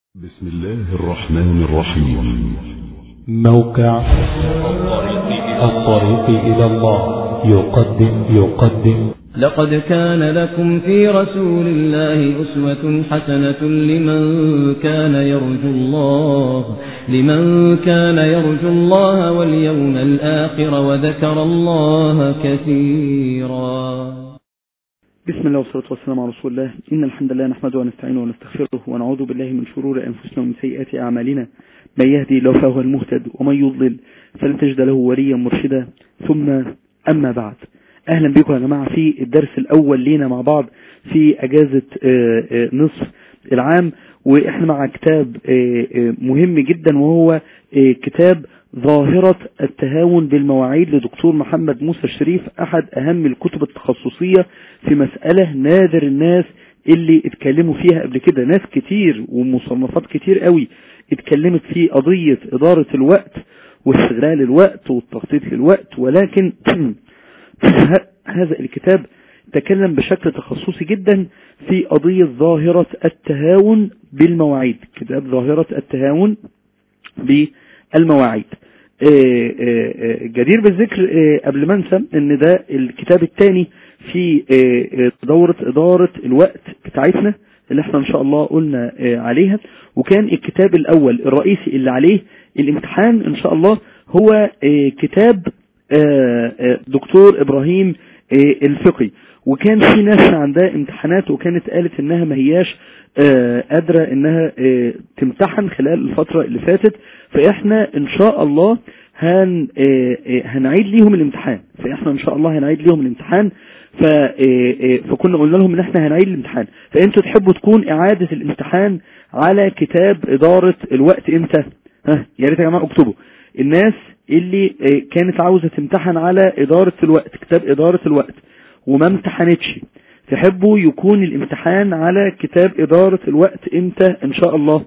بسم الله الرحمن الرحيم موقع الطريق إلى الله يقدم يقدم لقد كان لكم في رسول الله أسوة حسنة لمن كان يرجو الله لمن كان يرجو الله واليوم الآخر وذكر الله كثيرا بسم الله والصلاة والسلام على رسول الله إن الحمد لله نحمده ونستعينه ونستغفره ونعوذ بالله من شرور أنفسنا ومن سيئات أعمالنا من يهدي الله فهو المهتد ومن يضلل فلن تجد له وليا مرشدا ثم أما بعد أهلا بكم يا جماعة في الدرس الأول لينا مع بعض في أجازة آه، آه، نصف العام وإحنا مع كتاب آه، آه، مهم جدا وهو آه، كتاب ظاهرة التهاون بالمواعيد لدكتور محمد موسى الشريف أحد أهم الكتب التخصصية في مسألة نادر الناس اللي اتكلموا فيها قبل كده ناس كتير ومصنفات كتير قوي اتكلمت في قضية إدارة الوقت واستغلال الوقت والتخطيط للوقت ولكن هذا الكتاب تكلم بشكل تخصصي جدا في قضية ظاهرة التهاون بالمواعيد كتاب ظاهرة التهاون بالمواعيد آه، آه، آه، جدير بالذكر آه، قبل ما انسى ان ده الكتاب الثاني في آه، آه، دورة ادارة الوقت بتاعتنا اللي احنا ان شاء الله قلنا آه، عليها وكان الكتاب الاول الرئيسي اللي عليه الامتحان ان شاء الله هو آه، كتاب آه، آه، دكتور ابراهيم آه، الفقي وكان في ناس عندها امتحانات وكانت قالت انها ما هياش آه، قادرة انها آه، تمتحن خلال الفترة اللي فاتت فاحنا ان شاء الله هن آه، آه، هنعيد ليهم الامتحان فاحنا ان شاء الله هنعيد ليهم الامتحان ف آه، آه، فكنا قلنا لهم ان احنا هنعيد الامتحان فانتوا تحبوا تكون اعادة الامتحان على كتاب ادارة الوقت امتى ها يا ريت يا جماعة اكتبوا الناس اللي آه، كانت عاوزة تمتحن على ادارة الوقت كتاب ادارة الوقت وما امتحنتش تحبوا يكون الامتحان على كتاب ادارة الوقت امتى ان شاء الله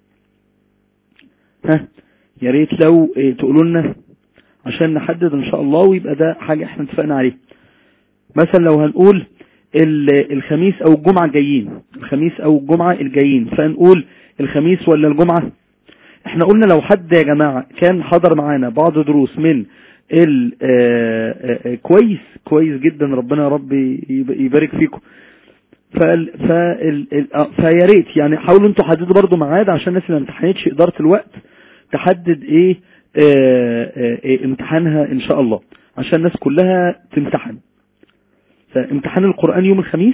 ها يا ريت لو آه، تقولوا لنا عشان نحدد ان شاء الله ويبقى ده حاجة احنا اتفقنا عليها مثلا لو هنقول ال- الخميس او الجمعة الجايين الخميس او الجمعة الجايين فنقول الخميس ولا الجمعة احنا قلنا لو حد يا جماعة كان حضر معانا بعض دروس من ال آه، آه، آه، كويس كويس جدا ربنا يا رب يب- يبارك فيكم فال فال ال- آه، فيا ريت يعني حاولوا انتوا حددوا برضو ميعاد عشان الناس اللي ما امتحنتش اداره الوقت تحدد ايه آه، آه، آه، امتحانها ان شاء الله عشان الناس كلها تمتحن فامتحان القرآن يوم الخميس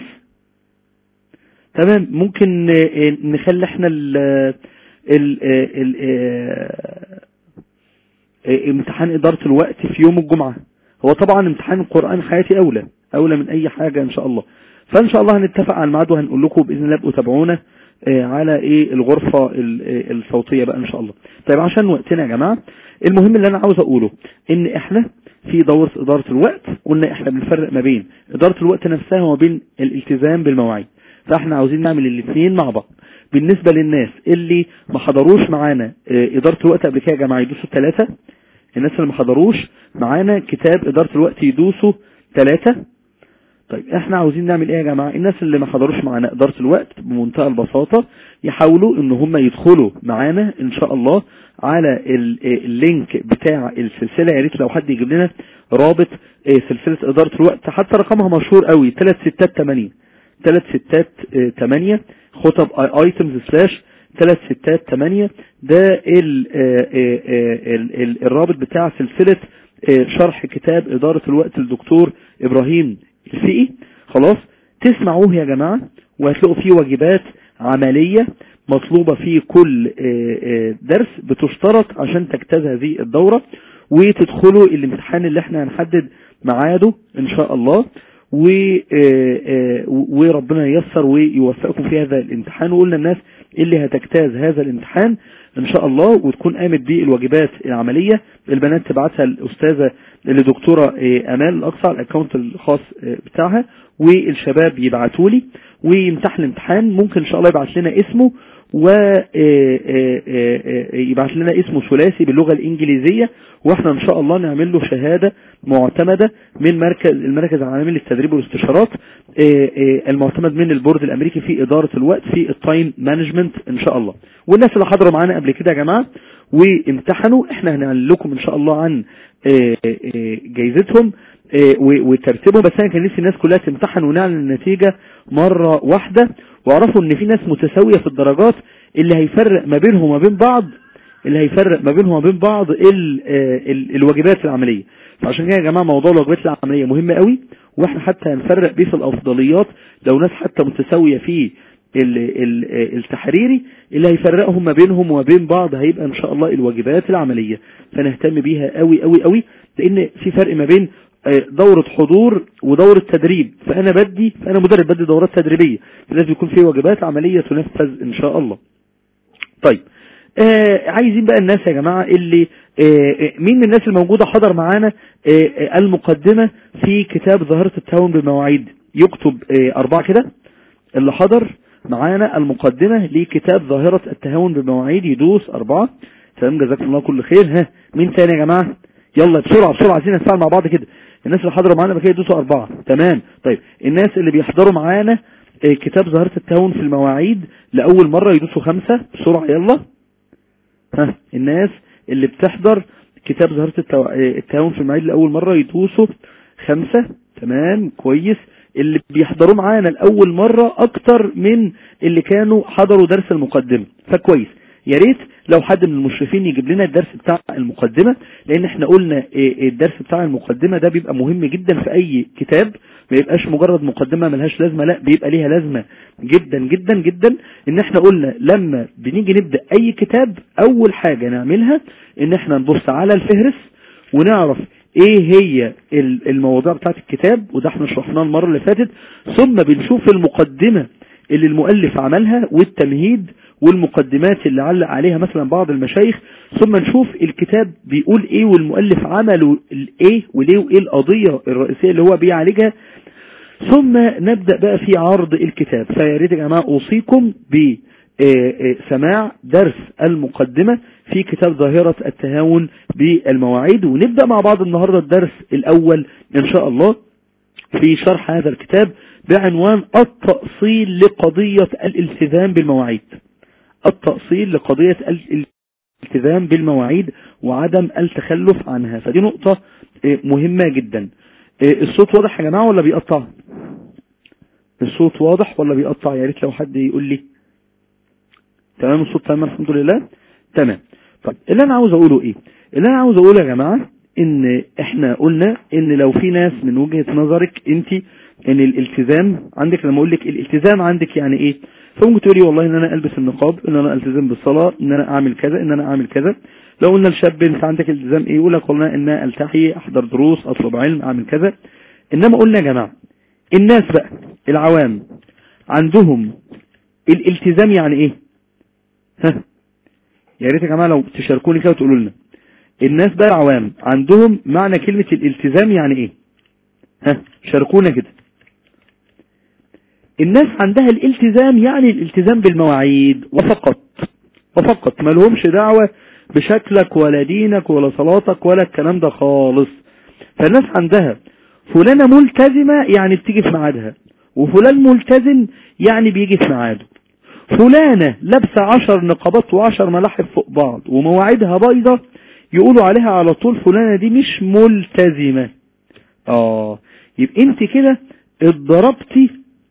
تمام ممكن آه، آه، نخلي احنا ال ال ال آه، آه، امتحان إدارة الوقت في يوم الجمعة هو طبعا امتحان القرآن حياتي أولى أولى من أي حاجة إن شاء الله فإن شاء الله هنتفق على الميعاد وهنقول لكم بإذن الله ابقوا تابعونا آه، على إيه الغرفة ال- آه، الصوتية بقى إن شاء الله طيب عشان وقتنا يا جماعة المهم اللي أنا عاوز أقوله إن إحنا في دورة إدارة الوقت قلنا إحنا بنفرق ما بين إدارة الوقت نفسها وما بين الالتزام بالمواعيد فإحنا عاوزين نعمل الاثنين مع بعض بالنسبة للناس اللي ما حضروش معانا آه، إدارة الوقت قبل كده يا جماعة يدوسوا الثلاثة الناس اللي ما حضروش معانا كتاب إدارة الوقت يدوسوا ثلاثة طيب احنا عاوزين نعمل ايه يا جماعة الناس اللي ما حضروش معانا إدارة الوقت بمنتهى البساطة يحاولوا ان هم يدخلوا معانا ان شاء الله على ال- اللينك بتاع السلسلة يا ريت لو حد يجيب لنا رابط اه، سلسلة إدارة الوقت حتى رقمها مشهور قوي 3 ستات 8 3 ستات 8 خطب ايتمز سلاش 3 ستات 8 ده ال اه، اه، اه، ال- ال- الرابط بتاع سلسلة اه، شرح كتاب إدارة الوقت للدكتور إبراهيم الفقي خلاص تسمعوه يا جماعة وهتلاقوا فيه واجبات عملية مطلوبة في كل آه، آه، درس بتشترط عشان تجتاز هذه الدورة وتدخلوا الامتحان اللي احنا هنحدد ميعاده ان شاء الله و آه، آه، وربنا ييسر ويوفقكم في هذا الامتحان وقلنا الناس اللي هتجتاز هذا الامتحان ان شاء الله وتكون قامت بالواجبات العملية البنات تبعتها الاستاذة لدكتورة آه، امال الاقصى على الاكونت الخاص آه، بتاعها والشباب يبعتوا لي ويمتحن الامتحان ممكن ان شاء الله يبعت لنا اسمه ويبعت لنا اسمه ثلاثي باللغة الإنجليزية واحنا ان شاء الله نعمل له شهادة معتمدة من مركز المركز العالمي للتدريب والاستشارات آه، آه، المعتمد من البورد الامريكي في ادارة الوقت في التايم مانجمنت ان شاء الله والناس اللي حضروا معانا قبل كده يا جماعة وامتحنوا احنا هنعلن لكم ان شاء الله عن آه، آه، جايزتهم آه، و- وترتيبهم بس انا كان نفسي الناس كلها تمتحن ونعلن النتيجة مرة واحدة واعرفوا ان في ناس متساوية في الدرجات اللي هيفرق ما بينهم وما بين بعض اللي هيفرق ما بينهم وما بين بعض ال ال الواجبات العملية فعشان كده يا جماعة موضوع الواجبات العملية مهم قوي واحنا حتى هنفرق بيه في الافضليات لو ناس حتى متساوية في ال ال التحريري اللي هيفرقهم ما بينهم وما بين بعض هيبقى ان شاء الله الواجبات العملية فنهتم بيها قوي قوي قوي لان في فرق ما بين دورة حضور ودورة تدريب فانا بدي فانا مدرب بدي دورات تدريبية فلازم يكون في واجبات عملية تنفذ ان شاء الله طيب آه عايزين بقى الناس يا جماعة اللي آه مين من الناس الموجودة حضر معانا آه آه المقدمة في كتاب ظاهرة التهاون بالمواعيد يكتب آه أربعة كده اللي حضر معانا المقدمة لكتاب ظاهرة التهاون بالمواعيد يدوس أربعة تمام جزاكم الله كل خير ها مين تاني يا جماعة يلا بسرعة بسرعة عايزين نتفاعل مع بعض كده الناس اللي حضروا معانا بكده يدوسوا أربعة تمام طيب الناس اللي بيحضروا معانا آه كتاب ظاهرة التهاون في المواعيد لأول مرة يدوسوا خمسة بسرعة يلا ها الناس اللي بتحضر كتاب ظاهرة التو... التهاون في المواعيد لأول مرة يدوسوا خمسة تمام كويس اللي بيحضروا معانا لأول مرة أكتر من اللي كانوا حضروا درس المقدمة فكويس يا ريت لو حد من المشرفين يجيب لنا الدرس بتاع المقدمة لان احنا قلنا الدرس بتاع المقدمة ده بيبقى مهم جدا في اي كتاب ما يبقاش مجرد مقدمة ملهاش لازمة لا بيبقى ليها لازمة جدا جدا جدا ان احنا قلنا لما بنيجي نبدأ اي كتاب اول حاجة نعملها ان احنا نبص على الفهرس ونعرف ايه هي المواضيع بتاعت الكتاب وده احنا شرحناه المرة اللي فاتت ثم بنشوف المقدمة اللي المؤلف عملها والتمهيد والمقدمات اللي علق عليها مثلا بعض المشايخ ثم نشوف الكتاب بيقول ايه والمؤلف عمله ايه وليه وايه القضية الرئيسية اللي هو بيعالجها ثم نبدأ بقى في عرض الكتاب فيا ريت يا جماعة اوصيكم بسماع درس المقدمة في كتاب ظاهرة التهاون بالمواعيد ونبدأ مع بعض النهاردة الدرس الاول ان شاء الله في شرح هذا الكتاب بعنوان التأصيل لقضية الالتزام بالمواعيد التأصيل لقضية الالتزام بالمواعيد وعدم التخلف عنها فدي نقطة مهمة جدا الصوت واضح يا جماعة ولا بيقطع الصوت واضح ولا بيقطع يا ريت لو حد يقول لي تمام الصوت تمام الحمد لله تمام طيب اللي انا عاوز اقوله ايه اللي انا عاوز اقوله يا جماعة ان احنا قلنا ان لو في ناس من وجهة نظرك انت ان الالتزام عندك لما اقول لك الالتزام عندك يعني ايه فممكن تقولي والله ان انا البس النقاب ان انا التزم بالصلاة ان انا اعمل كذا ان انا اعمل كذا لو قلنا الشاب انت عندك التزام ايه يقول لك والله ان التحي احضر دروس اطلب علم اعمل كذا انما قلنا يا جماعة الناس بقى العوام عندهم الالتزام يعني ايه ها يا ريت يا جماعة لو تشاركوني كده وتقولوا لنا الناس بقى العوام عندهم معنى كلمة الالتزام يعني ايه ها شاركونا كده الناس عندها الالتزام يعني الالتزام بالمواعيد وفقط وفقط ما لهمش دعوة بشكلك ولا دينك ولا صلاتك ولا الكلام ده خالص فالناس عندها فلانة ملتزمة يعني بتيجي في ميعادها وفلان ملتزم يعني بيجي في ميعاده فلانة لابسة عشر نقابات وعشر ملاحف فوق بعض ومواعيدها بايظة يقولوا عليها على طول فلانة دي مش ملتزمة اه يبقى انت كده اتضربتي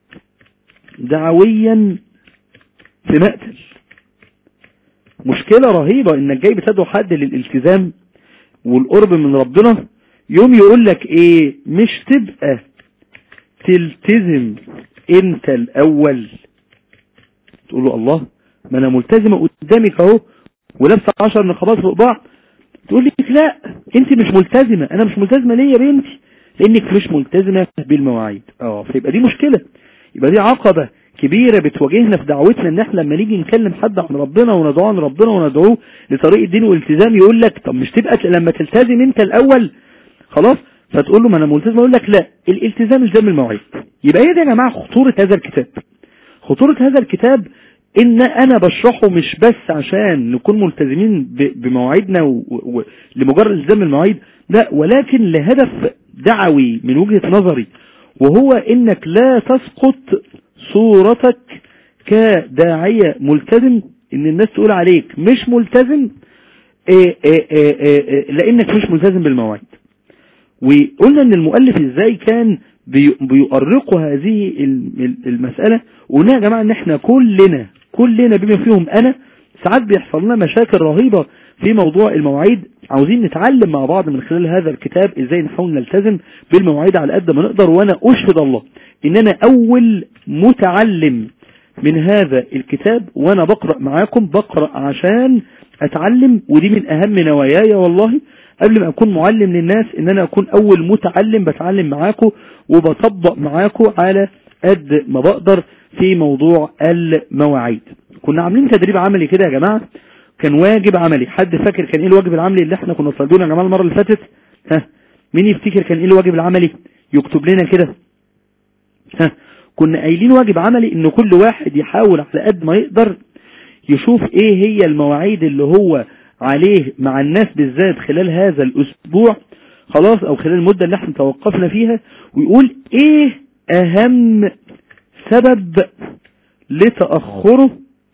دعويا في مقتل مشكلة رهيبة انك جاي بتدعو حد للالتزام والقرب من ربنا يوم يقول لك ايه مش تبقى تلتزم انت الاول تقول له الله ما انا ملتزمة قدامك اهو ولابسه عشر نقابات فوق بعض تقول لك لا انت مش ملتزمة انا مش ملتزمة ليه يا بنتي لانك مش ملتزمة بالمواعيد اه فيبقى دي مشكلة يبقى دي عقبة كبيرة بتواجهنا في دعوتنا ان احنا لما نيجي نكلم حد عن ربنا وندعوه عن ربنا وندعوه لطريق الدين والالتزام يقول لك طب مش تبقى لما تلتزم انت الاول خلاص فتقول له ما انا ملتزم يقول لك لا الالتزام الزام المواعيد يبقى هي دي يا جماعة خطورة هذا الكتاب خطورة هذا الكتاب ان انا بشرحه مش بس عشان نكون ملتزمين ب- بمواعيدنا و- و- لمجرد التزام المواعيد لا ولكن لهدف دعوي من وجهة نظري وهو انك لا تسقط صورتك كداعية ملتزم ان الناس تقول عليك مش ملتزم إيه إيه إيه إيه إيه لانك مش ملتزم بالمواعيد وقلنا ان المؤلف ازاي كان بي- بيؤرقوا هذه ال- ال- المسألة وقلنا يا جماعة ان احنا كلنا كلنا بما فيهم انا ساعات بيحصل لنا مشاكل رهيبة في موضوع المواعيد عاوزين نتعلم مع بعض من خلال هذا الكتاب ازاي نحاول نلتزم بالمواعيد على قد ما نقدر وانا اشهد الله ان انا اول متعلم من هذا الكتاب وانا بقرأ معاكم بقرأ عشان اتعلم ودي من اهم نواياي والله قبل ما اكون معلم للناس ان انا اكون اول متعلم بتعلم معاكم وبطبق معاكم على قد ما بقدر في موضوع المواعيد كنا عاملين تدريب عملي كده يا جماعة كان واجب عملي حد فاكر كان ايه الواجب العملي اللي احنا كنا طالبينه يا جماعة المرة اللي فاتت ها مين يفتكر كان ايه الواجب العملي يكتب لنا كده ها كنا قايلين واجب عملي ان كل واحد يحاول على قد ما يقدر يشوف ايه هي المواعيد اللي هو عليه مع الناس بالذات خلال هذا الاسبوع خلاص او خلال المدة اللي احنا توقفنا فيها ويقول ايه اهم سبب لتأخره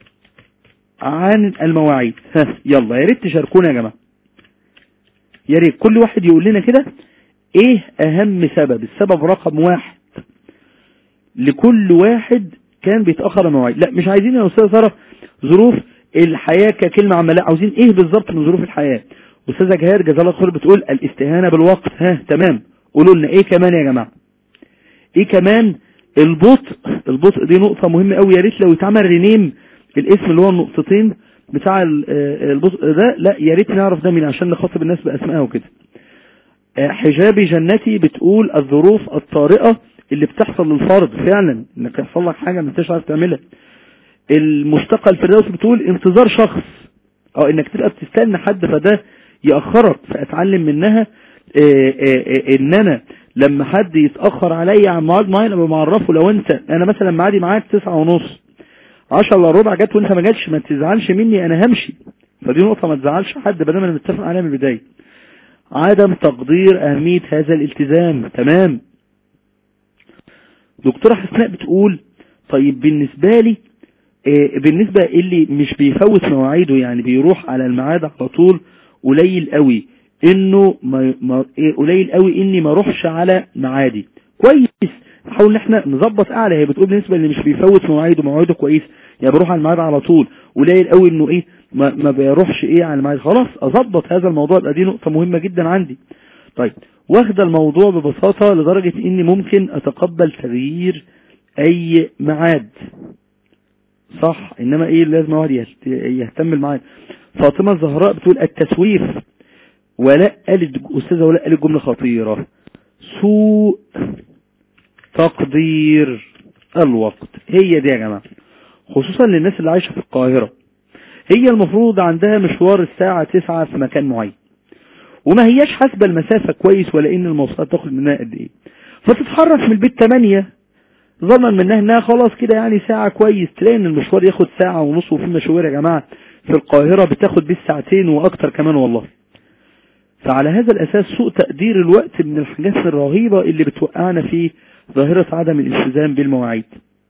عن المواعيد ها يلا يا ريت تشاركونا يا جماعة يا ريت كل واحد يقول لنا كده ايه اهم سبب السبب رقم واحد لكل واحد كان بيتأخر المواعيد لا مش عايزين يا أستاذ سارة ظروف الحياة ككلمة عامة لا عاوزين ايه بالظبط من ظروف الحياة أستاذة جهاد جزاها الله خير بتقول الاستهانة بالوقت ها تمام قولوا لنا ايه كمان يا جماعة ايه كمان البطء البطء دي نقطة مهمة قوي يا ريت لو يتعمل رينيم الاسم اللي هو النقطتين بتاع ال- آه، البطء ده لا يا ريت نعرف ده مين عشان نخاطب الناس بأسمائها وكده آه، حجابي جنتي بتقول الظروف الطارئة اللي بتحصل للفرد فعلا انك يحصل لك حاجة ما انتش عارف تعملها المشتقة الفردوس بتقول انتظار شخص او انك تبقى بتستنى حد فده يأخرك فاتعلم منها آه، آه، آه، ان انا لما حد يتأخر عليا عن ميعاد معين ابقى معرفه لو انت انا مثلا ميعادي معاك تسعة ونص عشرة الا ربع جت وانت ما جاتش ما تزعلش مني انا همشي فدي نقطة ما تزعلش حد بدل ما نتفق عليها من البداية عدم تقدير اهمية هذا الالتزام تمام دكتورة حسناء بتقول طيب بالنسبة لي آه، بالنسبة اللي مش بيفوت مواعيده يعني بيروح على الميعاد على طول قليل قوي انه ما ما إيه، قليل قوي اني ما اروحش على ميعادي كويس نحاول ان احنا نظبط اعلى هي بتقول بالنسبه اللي مش بيفوت مواعيده مواعيده كويس يعني بروح على الميعاد على طول قليل قوي انه ايه ما, ما بيروحش ايه على الميعاد خلاص اظبط هذا الموضوع يبقى دي نقطه مهمه جدا عندي طيب واخده الموضوع ببساطه لدرجه اني ممكن اتقبل تغيير اي ميعاد صح انما ايه لازم الواحد يهت- يهتم بالميعاد فاطمه الزهراء بتقول التسويف ولا قالت استاذه ولا قالت جمله خطيره سوء تقدير الوقت هي دي يا جماعه خصوصا للناس اللي عايشه في القاهره هي المفروض عندها مشوار الساعه 9 في مكان معين وما هياش حاسبه المسافه كويس ولا ان المواصلات تاخد منها قد ايه فتتحرك من البيت 8 ظنا منها انها خلاص كده يعني ساعة كويس تلاقي ان المشوار ياخد ساعة ونص وفي مشاوير يا جماعة في القاهرة بتاخد بالساعتين واكتر كمان والله فعلى هذا الاساس سوء تقدير الوقت من الحاجات الرهيبة اللي بتوقعنا في ظاهرة عدم الالتزام بالمواعيد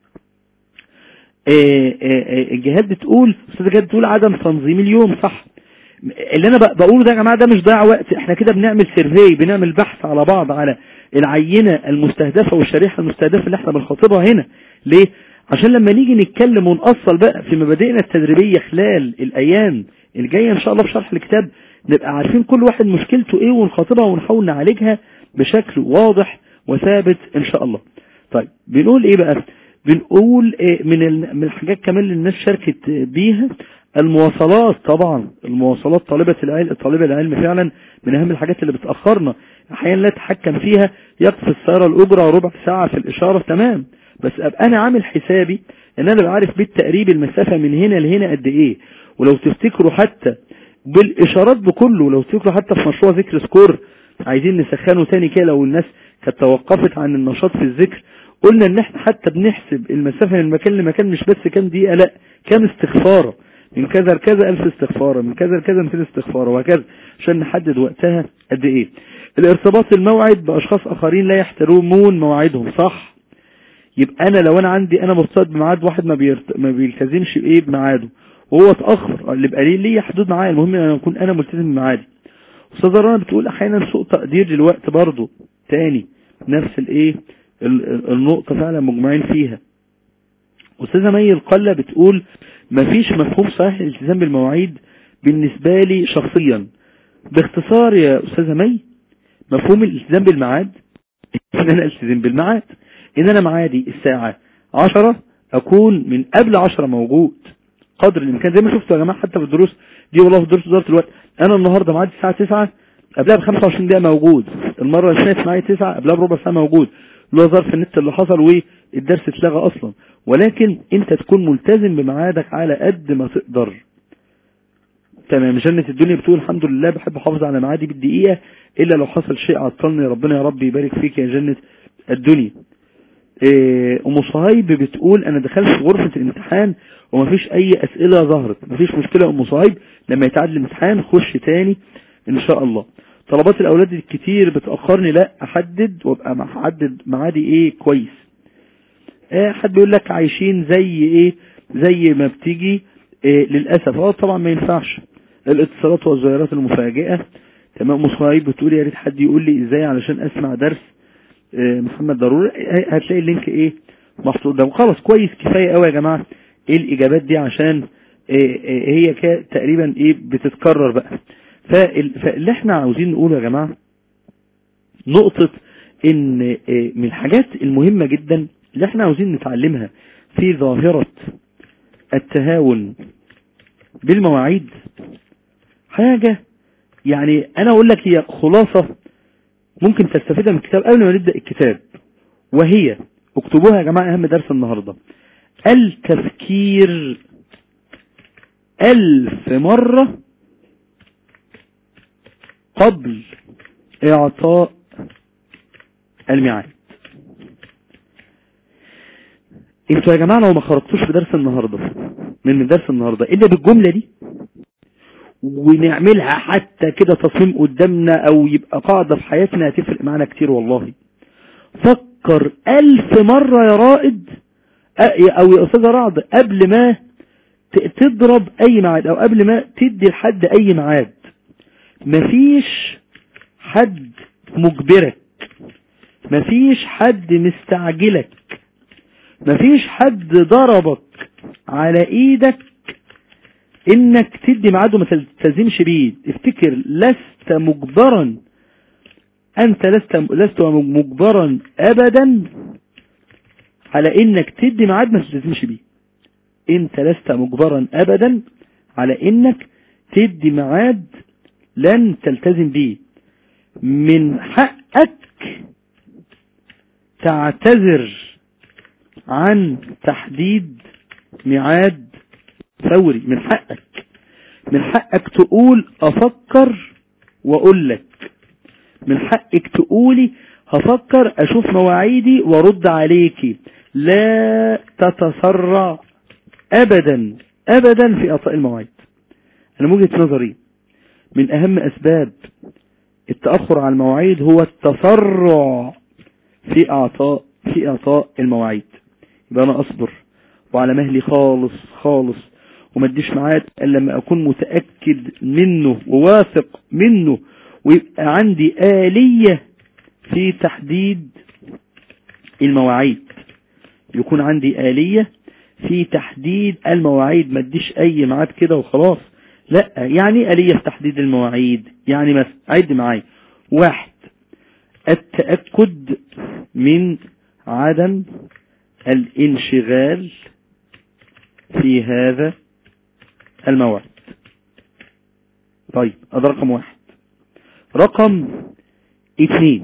آه، آه، آه، الجهاد بتقول استاذ جهاد بتقول عدم تنظيم اليوم صح اللي انا ب- بقوله ده يا جماعه ده مش ضياع وقت احنا كده بنعمل سيرفي بنعمل بحث على بعض على العينه المستهدفه والشريحه المستهدفه اللي احنا بنخاطبها هنا ليه عشان لما نيجي نتكلم ونأصل بقى في مبادئنا التدريبيه خلال الايام الجايه ان شاء الله في شرح الكتاب نبقى عارفين كل واحد مشكلته ايه ونخاطبها ونحاول نعالجها بشكل واضح وثابت ان شاء الله طيب بنقول ايه بقى بنقول إيه من ال- من الحاجات كمان اللي الناس شاركت بيها المواصلات طبعا المواصلات طالبة العلم طالبة العلم فعلا من اهم الحاجات اللي بتأخرنا احيانا لا تحكم فيها يقف السيارة الاجرة ربع ساعة في الاشارة تمام بس ابقى انا عامل حسابي ان انا بعرف بالتقريب المسافة من هنا لهنا قد ايه ولو تفتكروا حتى بالاشارات بكله لو تفتكروا حتى في مشروع ذكر سكور عايزين نسخنه تاني كده لو الناس كانت توقفت عن النشاط في الذكر قلنا ان احنا حتى بنحسب المسافة من مكان لمكان مش بس كام دقيقة لا كام استغفارة من كذا لكذا الف استغفارة من كذا لكذا 200 استغفارة وهكذا عشان نحدد وقتها قد ايه الارتباط الموعد باشخاص اخرين لا يحترمون مواعيدهم صح يبقى انا لو انا عندي انا مرتبط بميعاد واحد ما, بيرت... ما بيلتزمش بايه بميعاده وهو اتاخر اللي يبقى ليه ليه حدود معايا المهم ان انا اكون انا ملتزم بميعادي استاذ رنا بتقول احيانا سوء تقدير للوقت برضه تاني نفس الايه النقطة فعلا مجمعين فيها استاذة مي القلة بتقول مفيش مفهوم صحيح للالتزام بالمواعيد بالنسبة لي شخصيا باختصار يا استاذة مي مفهوم الالتزام بالميعاد ان انا التزم بالميعاد ان انا معادي الساعة عشرة اكون من قبل عشرة موجود قدر الامكان زي ما شفتوا يا جماعة حتى في الدروس دي والله في دروس وزارة الوقت انا النهاردة معادي الساعة تسعة قبلها ب 25 دقيقة موجود المرة اللي فاتت معايا تسعة قبلها بربع ساعة موجود اللي هو ظرف النت اللي حصل والدرس اتلغى اصلا ولكن انت تكون ملتزم بميعادك على قد ما تقدر تمام جنة الدنيا بتقول الحمد لله بحب احافظ على ميعادي بالدقيقة الا لو حصل شيء عطلني ربنا يا رب يبارك فيك يا جنة الدنيا إيه ام صهيب بتقول انا دخلت في غرفة الامتحان ومفيش اي اسئلة ظهرت مفيش مشكلة ام صهيب لما يتعدل الامتحان خش تاني ان شاء الله طلبات الاولاد الكتير بتأخرني لا احدد وابقى محدد معادي ايه كويس اه حد بيقول لك عايشين زي ايه زي ما بتيجي إيه للأسف اه طبعا ما ينفعش الاتصالات والزيارات المفاجئة تمام مصايب بتقول يا ريت حد يقول لي ازاي علشان اسمع درس إيه محمد ضروري هتلاقي اللينك ايه محطوط ده وخلاص كويس كفاية قوي يا جماعة ايه الاجابات دي عشان إيه إيه هي تقريبا ايه بتتكرر بقى فاللي احنا عاوزين نقوله يا جماعة نقطة ان من الحاجات المهمة جدا اللي احنا عاوزين نتعلمها في ظاهرة التهاون بالمواعيد حاجة يعني انا اقول لك هي خلاصة ممكن تستفيدها من الكتاب قبل ما نبدأ الكتاب وهي اكتبوها يا جماعة اهم درس النهاردة التفكير الف مرة قبل اعطاء الميعاد انتوا يا جماعة لو ما خرجتوش في درس النهاردة من من درس النهاردة الا بالجملة دي ونعملها حتى كده تصميم قدامنا او يبقى قاعدة في حياتنا هتفرق معنا كتير والله فكر الف مرة يا رائد او يا استاذ رعد قبل ما تضرب اي ميعاد او قبل ما تدي لحد اي ميعاد مفيش حد مجبرك مفيش حد مستعجلك مفيش حد ضربك على ايدك انك تدي ميعاد وما تلتزمش بيه افتكر لست مجبرا انت لست لست مجبرا ابدا على انك تدي ميعاد ما تلتزمش بيه انت لست مجبرا ابدا على انك تدي ميعاد لن تلتزم به من حقك تعتذر عن تحديد ميعاد فوري من حقك من حقك تقول افكر واقول لك من حقك تقولي هفكر اشوف مواعيدي وارد عليكي لا تتسرع ابدا ابدا في اعطاء المواعيد انا من وجهه نظري من اهم اسباب التأخر على المواعيد هو التسرع في اعطاء في اعطاء المواعيد يبقى انا اصبر وعلى مهلي خالص خالص وما اديش ميعاد الا لما اكون متأكد منه وواثق منه ويبقى عندي آلية في تحديد المواعيد يكون عندي آلية في تحديد المواعيد ما اديش اي ميعاد كده وخلاص لا يعني آلية في تحديد المواعيد يعني مثلا عد معايا واحد التأكد من عدم الانشغال في هذا الموعد طيب هذا رقم واحد رقم اثنين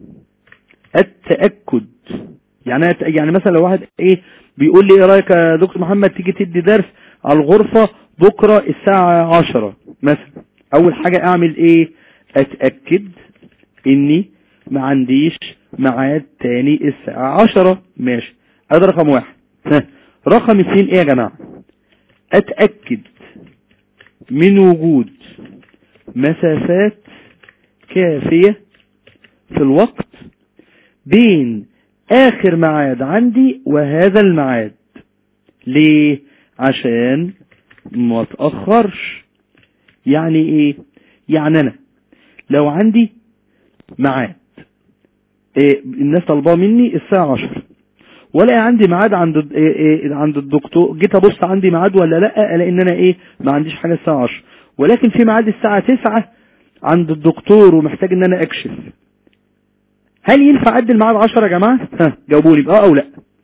التأكد يعني يعني مثلا لو واحد ايه بيقول لي ايه رايك يا دكتور محمد تيجي تدي درس على الغرفة بكرة الساعة عشرة مثلا اول حاجة اعمل ايه اتأكد اني ما عنديش ميعاد تاني الساعة عشرة ماشي هذا رقم واحد ها. رقم اثنين ايه يا جماعة اتأكد من وجود مسافات كافية في الوقت بين اخر ميعاد عندي وهذا الميعاد ليه عشان ما اتأخرش يعني ايه يعني انا لو عندي ميعاد إيه الناس طالباه مني الساعة 10 ولا عندي ميعاد عند إيه إيه عند الدكتور جيت ابص عندي ميعاد ولا لا الاقي ان انا ايه ما عنديش حاجه الساعه 10 ولكن في ميعاد الساعه 9 عند الدكتور ومحتاج ان انا اكشف هل ينفع ادي الميعاد 10 يا جماعه ها جاوبوني باه او لا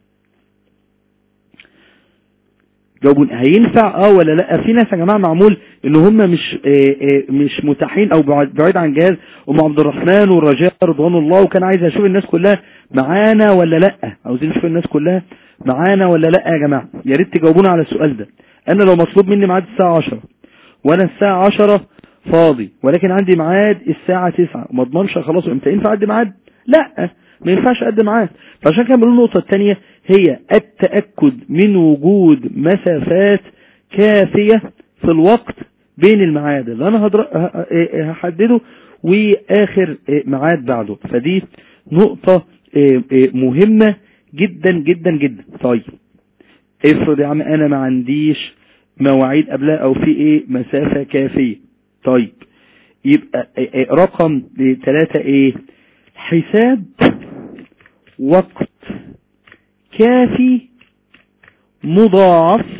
جاوبوني هينفع اه ولا لا في ناس يا جماعه معمول ان هم مش آه آه مش متاحين او بعيد بعيد عن جهاز ام عبد الرحمن والرجاء رضوان الله وكان عايز اشوف الناس كلها معانا ولا لا عاوزين نشوف الناس كلها معانا ولا لا يا جماعه يا ريت تجاوبونا على السؤال ده انا لو مطلوب مني ميعاد الساعه 10 وانا الساعه 10 فاضي ولكن عندي ميعاد الساعه 9 ما اضمنش خلاص امتى ينفع ادي ميعاد لا ما ينفعش اقدم ميعاد فعشان كده بنقول النقطه الثانيه هي التاكد من وجود مسافات كافيه في الوقت بين الميعاد اللي انا هدر... هحدده واخر ميعاد بعده فدي نقطه مهمه جدا جدا جدا طيب افرض يا عم انا ما عنديش مواعيد قبلها او في ايه مسافه كافيه طيب يبقى رقم ثلاثة ايه حساب وقت كافي مضاعف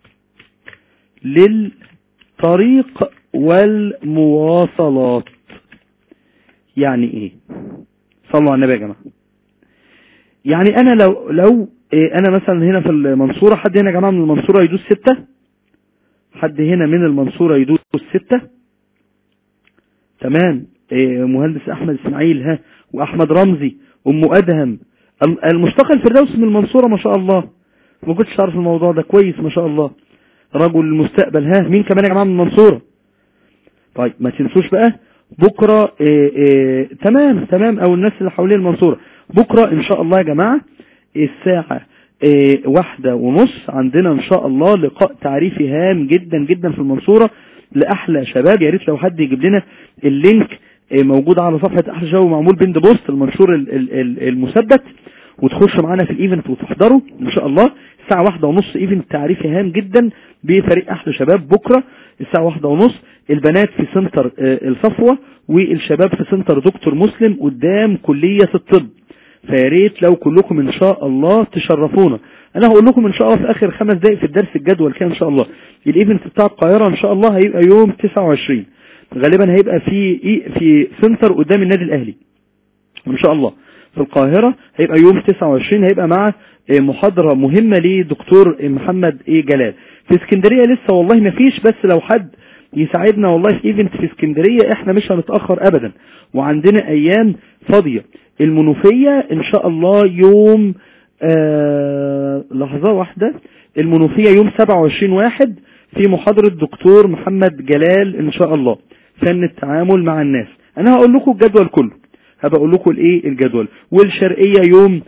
للطريق والمواصلات يعني ايه صلوا على النبي يا جماعة يعني انا لو لو إيه انا مثلا هنا في المنصورة حد هنا يا جماعة من المنصورة يدوس ستة حد هنا من المنصورة يدوس ستة تمام إيه مهندس احمد اسماعيل ها واحمد رمزي ام ادهم المشتقى الفردوس من المنصورة ما شاء الله ما كنتش عارف الموضوع ده كويس ما شاء الله رجل المستقبل ها مين كمان يا جماعة من المنصورة طيب ما تنسوش بقى بكرة إيه إيه تمام تمام او الناس اللي حوالين المنصورة بكرة ان شاء الله يا جماعة الساعة إيه واحدة ونص عندنا ان شاء الله لقاء تعريفي هام جدا جدا في المنصورة لأحلى شباب يا ريت لو حد يجيب لنا اللينك موجود على صفحة أحلى شباب معمول بند بوست المنشور المثبت وتخش معانا في الايفنت وتحضروا ان شاء الله الساعة واحدة ونص ايفنت تعريفي هام جدا بفريق أحلى شباب بكرة الساعة واحدة ونص البنات في سنتر الصفوة والشباب في سنتر دكتور مسلم قدام كلية الطب فياريت لو كلكم ان شاء الله تشرفونا انا هقول لكم ان شاء الله في اخر خمس دقائق في الدرس الجدول كده ان شاء الله الايفنت بتاع القاهرة ان شاء الله هيبقى يوم 29 غالبا هيبقى في في سنتر قدام النادي الاهلي ان شاء الله في القاهرة هيبقى يوم 29 هيبقى مع محاضرة مهمة لدكتور محمد ايه جلال في اسكندرية لسه والله ما فيش بس لو حد يساعدنا والله في ايفنت في اسكندرية احنا مش هنتأخر ابدا وعندنا ايام فاضية المنوفية ان شاء الله يوم آه لحظة واحدة المنوفية يوم 27 واحد في محاضرة دكتور محمد جلال ان شاء الله فن التعامل مع الناس انا هقول لكم الجدول كله هبقى اقول لكم الايه الجدول والشرقية يوم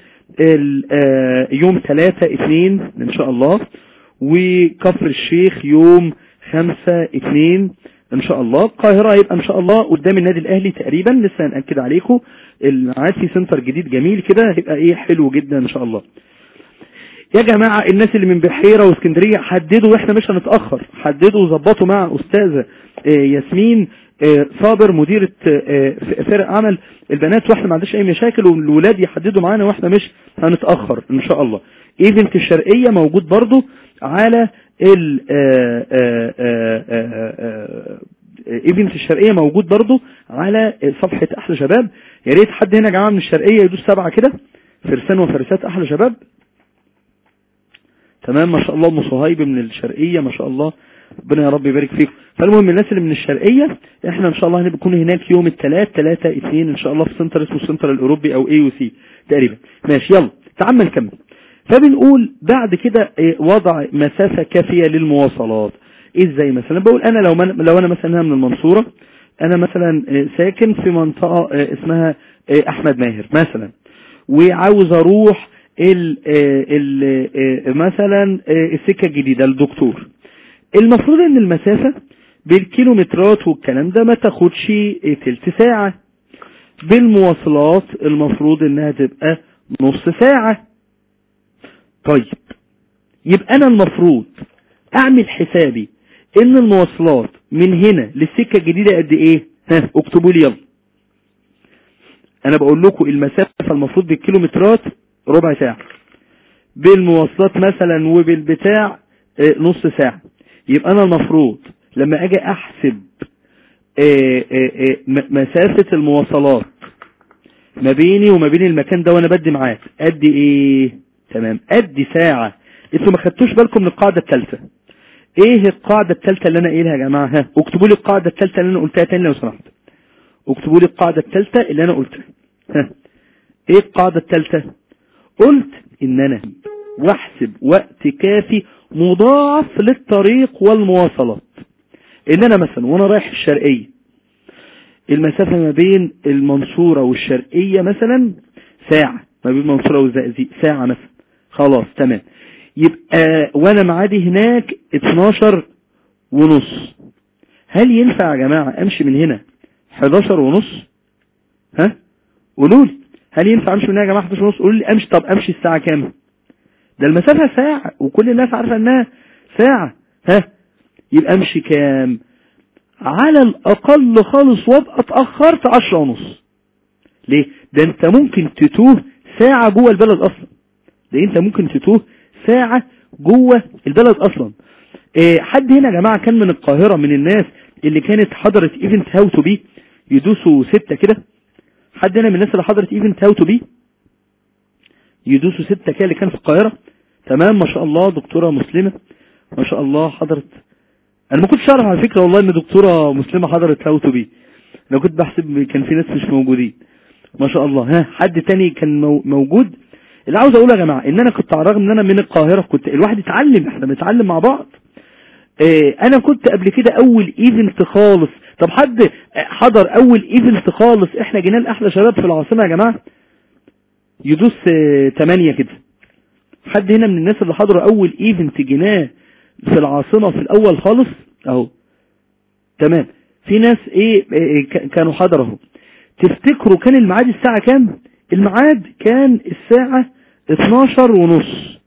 آه يوم 3 2 ان شاء الله وكفر الشيخ يوم 5 2 ان شاء الله القاهرة هيبقى ان شاء الله قدام النادي الاهلي تقريبا لسه هنأكد عليكم الميعاد في سنتر جديد جميل كده هيبقى ايه حلو جدا ان شاء الله يا جماعة الناس اللي من بحيرة واسكندرية حددوا واحنا مش هنتأخر حددوا وظبطوا مع استاذة ياسمين صابر مديرة فرق عمل البنات واحنا ما عندناش اي مشاكل والولاد يحددوا معانا واحنا مش هنتأخر ان شاء الله ايفنت الشرقية موجود برضو على ال ايفنت الشرقية موجود برضو على صفحة احلى شباب يا ريت حد هنا يا جماعة من الشرقية يدوس سبعة كده فرسان وفرسات احلى شباب تمام ما شاء الله ام صهيب من الشرقية ما شاء الله ربنا يا رب يبارك فيكم فالمهم الناس اللي من الشرقية احنا ان شاء الله هنكون هناك يوم الثلاث 3 2 ان شاء الله في سنتر اسمه السنتر الاوروبي او اي سي تقريبا ماشي يلا تعال نكمل فبنقول بعد كده وضع مسافة كافية للمواصلات ازاي مثلا بقول انا لو من لو انا مثلا من المنصورة انا مثلا ساكن في منطقة اسمها احمد ماهر مثلا وعاوز اروح ال ال مثلا السكة الجديدة الدكتور المفروض ان المسافة بالكيلومترات والكلام ده ما تاخدش تلت ساعة بالمواصلات المفروض انها تبقى نص ساعة طيب يبقى انا المفروض اعمل حسابي ان المواصلات من هنا للسكة الجديدة قد ايه ها اكتبوا لي يلا انا بقول لكم المسافة المفروض بالكيلومترات ربع ساعة بالمواصلات مثلا وبالبتاع نص ساعة يبقى انا المفروض لما اجي احسب مسافة المواصلات ما بيني وما بين المكان ده وانا بدي معاك قد ايه تمام قد ساعة انتوا ما خدتوش بالكم من القاعدة الثالثة ايه القاعدة الثالثة اللي انا قايلها يا جماعة ها اكتبوا لي القاعدة الثالثة اللي انا قلتها تاني لو سمحت اكتبوا لي القاعدة الثالثة اللي انا قلتها ها ايه القاعدة الثالثة قلت ان انا واحسب وقت كافي مضاعف للطريق والمواصلات ان انا مثلا وانا رايح الشرقية المسافة ما بين المنصورة والشرقية مثلا ساعة ما بين المنصورة والزقازيق ساعة مثلا خلاص تمام يبقى وانا معادي هناك 12 ونص هل ينفع يا جماعة امشي من هنا 11 ونص ها قولوا لي هل ينفع امشي من هنا يا جماعة 11 ونص قولوا لي امشي طب امشي الساعة كام ده المسافة ساعة وكل الناس عارفة انها ساعة ها يبقى امشي كام على الاقل خالص وابقى اتأخرت 10 ونص ليه ده انت ممكن تتوه ساعة جوه البلد اصلا ده انت ممكن تتوه ساعة جوه البلد اصلا إيه حد هنا يا جماعة كان من القاهرة من الناس اللي كانت حضرت ايفنت هاو تو بي يدوسوا ستة كده حد هنا من الناس اللي حضرت ايفنت هاو تو بي يدوسوا ستة كده اللي كان في القاهرة تمام ما شاء الله دكتورة مسلمة ما شاء الله حضرت انا ما كنتش اعرف على فكرة والله ان دكتورة مسلمة حضرت هاو تو بي انا كنت بحسب كان في ناس مش موجودين ما شاء الله ها حد تاني كان موجود اللي عاوز اقوله يا جماعة ان انا كنت على الرغم ان انا من القاهرة كنت الواحد يتعلم احنا بنتعلم مع بعض اه انا كنت قبل كده اول ايفنت خالص طب حد حضر اول ايفنت خالص احنا جينا لاحلى شباب في العاصمة يا جماعة يدوس اه تمانية كده حد هنا من الناس اللي حضروا اول ايفنت جيناه في العاصمة في الاول خالص اهو تمام في ناس ايه, ايه كانوا حضروا تفتكروا كان الميعاد الساعة كام الميعاد كان الساعة 12 ونص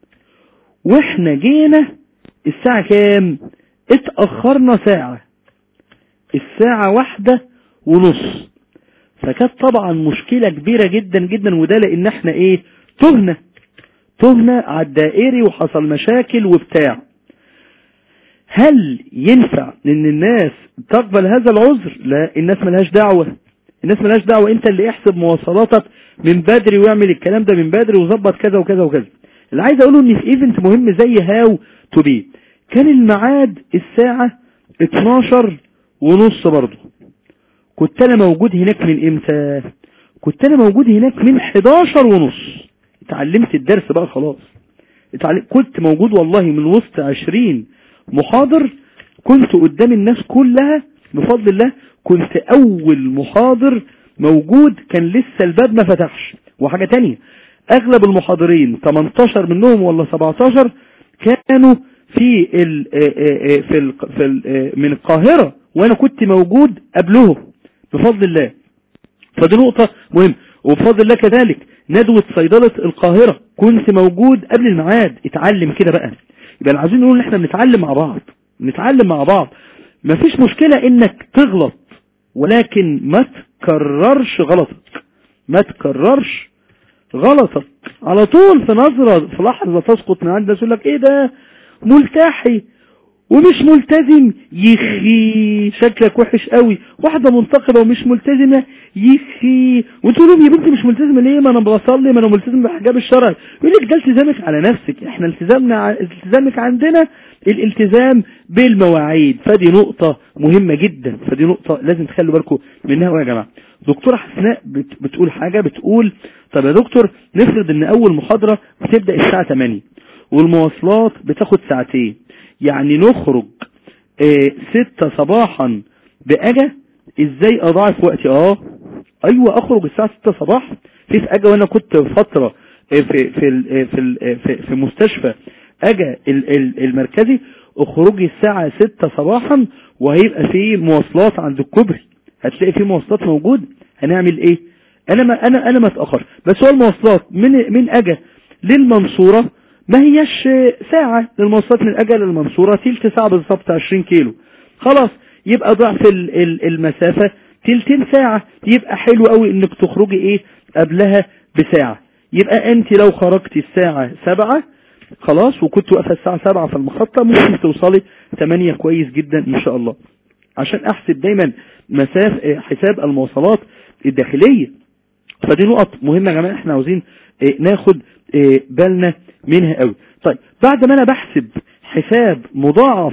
واحنا جينا الساعة كام اتأخرنا ساعة الساعة واحدة ونص فكانت طبعا مشكلة كبيرة جدا جدا وده لان احنا ايه تهنا تهنا على الدائري وحصل مشاكل وبتاع هل ينفع ان الناس تقبل هذا العذر لا الناس ملهاش دعوة الناس ملهاش دعوة انت اللي احسب مواصلاتك من بدري واعمل الكلام ده من بدري وظبط كذا وكذا وكذا اللي عايز اقوله ان في ايفنت مهم زي هاو تو بي كان الميعاد الساعة 12 ونص برضه كنت انا موجود هناك من امتى كنت انا موجود هناك من 11 ونص اتعلمت الدرس بقى خلاص اتعلم كنت موجود والله من وسط 20 محاضر كنت قدام الناس كلها بفضل الله كنت اول محاضر موجود كان لسه الباب ما فتحش وحاجة تانية اغلب المحاضرين 18 منهم ولا 17 كانوا في ال في ال في ال من القاهرة وانا كنت موجود قبلهم بفضل الله فدي نقطة مهم وبفضل الله كذلك ندوة صيدلة القاهرة كنت موجود قبل الميعاد اتعلم كده بقى يبقى عايزين نقول ان احنا بنتعلم مع بعض بنتعلم مع بعض مفيش مشكلة انك تغلط ولكن ما تكررش غلطك ما تكررش غلطك على طول في نظرة في لحظة تسقط من عند يقول لك ايه ده ملتحي ومش ملتزم يخي شكلك وحش قوي واحدة منتقبة ومش ملتزمة يخي وتقول لهم يا بنتي مش ملتزمة ليه ما انا بصلي ما انا ملتزم بحجاب الشرع يقول لك ده التزامك على نفسك احنا التزامنا التزامك عندنا الالتزام بالمواعيد فدي نقطة مهمة جدا فدي نقطة لازم تخلوا بالكم منها يا جماعة دكتورة حسناء بتقول حاجة بتقول طب يا دكتور نفرض ان اول محاضرة بتبدأ الساعة 8 والمواصلات بتاخد ساعتين يعني نخرج اه ستة صباحا بأجا ازاي اضاعف وقتي اه ايوه اخرج الساعة ستة صباح في في اجا وانا كنت فتره في في ال- في ال- في, في مستشفى اجا ال- ال- المركزي اخرجي الساعه 6 صباحا وهيبقى في مواصلات عند الكوبري هتلاقي في مواصلات موجود هنعمل ايه انا ما انا انا ما اتاخر بس هو المواصلات من من اجا للمنصوره ما هيش ساعه المواصلات من اجا للمنصوره تلت ساعه بالظبط 20 كيلو خلاص يبقى ضعف ال- ال- المسافه تلتين ساعه يبقى حلو قوي انك تخرجي ايه قبلها بساعه يبقى انت لو خرجتي الساعه سبعة خلاص وكنت واقفه الساعه سبعة في المخطه ممكن توصلي 8 كويس جدا ان شاء الله عشان احسب دايما مساف آه، حساب المواصلات الداخليه فدي نقط مهمه يا جماعه احنا عاوزين آه، ناخد آه، بالنا منها قوي طيب بعد ما انا بحسب حساب مضاعف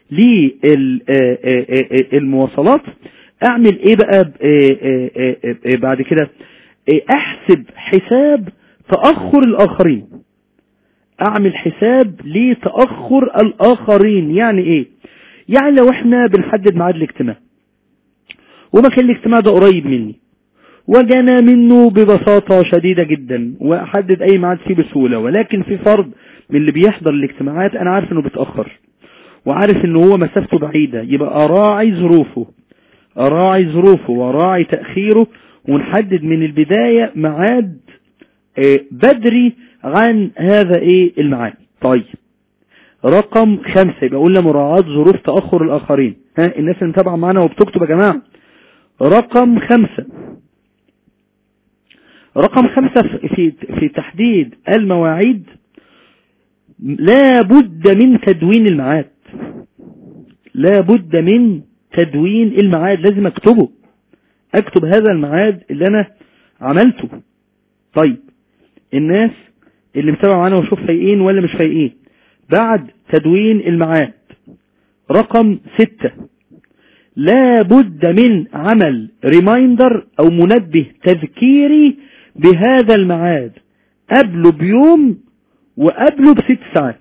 للمواصلات اعمل ايه بقى ب- آه، آه، آه، آه، بعد كده آه، احسب حساب تاخر الاخرين اعمل حساب لتاخر الاخرين يعني ايه يعني لو احنا بنحدد ميعاد الاجتماع وما كان الاجتماع ده قريب مني وجانا منه ببساطة شديدة جدا واحدد اي ميعاد فيه بسهولة ولكن في فرد من اللي بيحضر الاجتماعات انا عارف انه بيتأخر وعارف ان هو مسافته بعيدة يبقى اراعي ظروفه اراعي ظروفه واراعي تأخيره ونحدد من البداية ميعاد آه، بدري عن هذا ايه الميعاد طيب رقم خمسة يبقى قلنا مراعاة ظروف تأخر الآخرين ها الناس اللي متابعة معانا وبتكتب يا جماعة رقم خمسة رقم خمسة في- في في تحديد المواعيد لا بد من تدوين الميعاد لا بد من تدوين الميعاد لازم اكتبه اكتب هذا الميعاد اللي انا عملته طيب الناس اللي متابعة معانا وشوف فايقين ولا مش فايقين بعد تدوين الميعاد رقم ستة لا بد من عمل ريمايندر او منبه تذكيري بهذا الميعاد قبله بيوم وقبله بست ساعات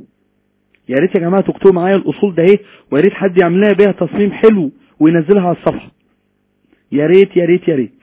يا ريت يا جماعه تكتبوا معايا الاصول ده ايه ويا ريت حد يعمل لها بيها تصميم حلو وينزلها على الصفحه يا ريت يا ريت يا ريت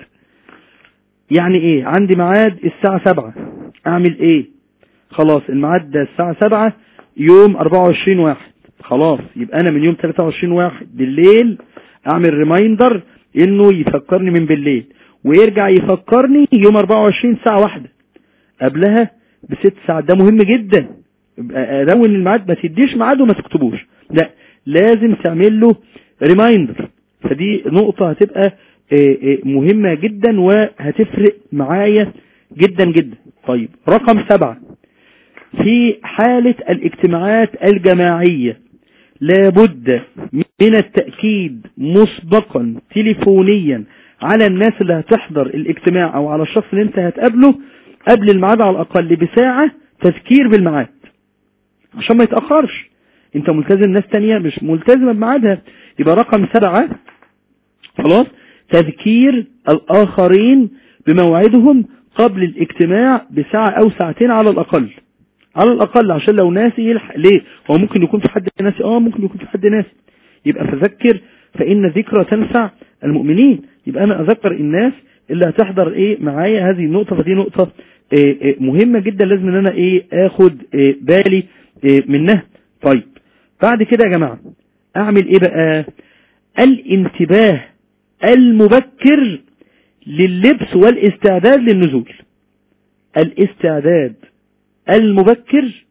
يعني ايه عندي ميعاد الساعه سبعة اعمل ايه خلاص الميعاد ده الساعه سبعة يوم 24 واحد خلاص يبقى انا من يوم 23 واحد بالليل اعمل ريمايندر انه يفكرني من بالليل ويرجع يفكرني يوم 24 ساعة واحدة قبلها بست ساعات ده مهم جدا يبقى لون الميعاد ما تديش ميعاد وما تكتبوش لا لازم تعمل له ريمايندر فدي نقطة هتبقى آه، آه، مهمة جدا وهتفرق معايا جدا جدا طيب رقم سبعة في حالة الاجتماعات الجماعية لابد من التأكيد مسبقا تليفونيا على الناس اللي هتحضر الاجتماع او على الشخص اللي انت هتقابله قبل الميعاد على الاقل بساعة تذكير بالميعاد عشان ما يتأخرش انت ملتزم ناس تانية مش ملتزمة بميعادها يبقى رقم سبعة خلاص تذكير الاخرين بموعدهم قبل الاجتماع بساعة او ساعتين على الاقل على الاقل عشان لو ناسي يلحق ليه هو ممكن يكون في حد ناسي اه ممكن يكون في حد ناسي يبقى فذكر فان ذكرى تنفع المؤمنين يبقى انا اذكر الناس اللي هتحضر ايه معايا هذه النقطة فدي نقطة إيه إيه مهمة جدا لازم ان انا ايه اخد إيه بالي إيه منها طيب بعد كده يا جماعة اعمل ايه بقى الانتباه المبكر لللبس والاستعداد للنزول الاستعداد المبكر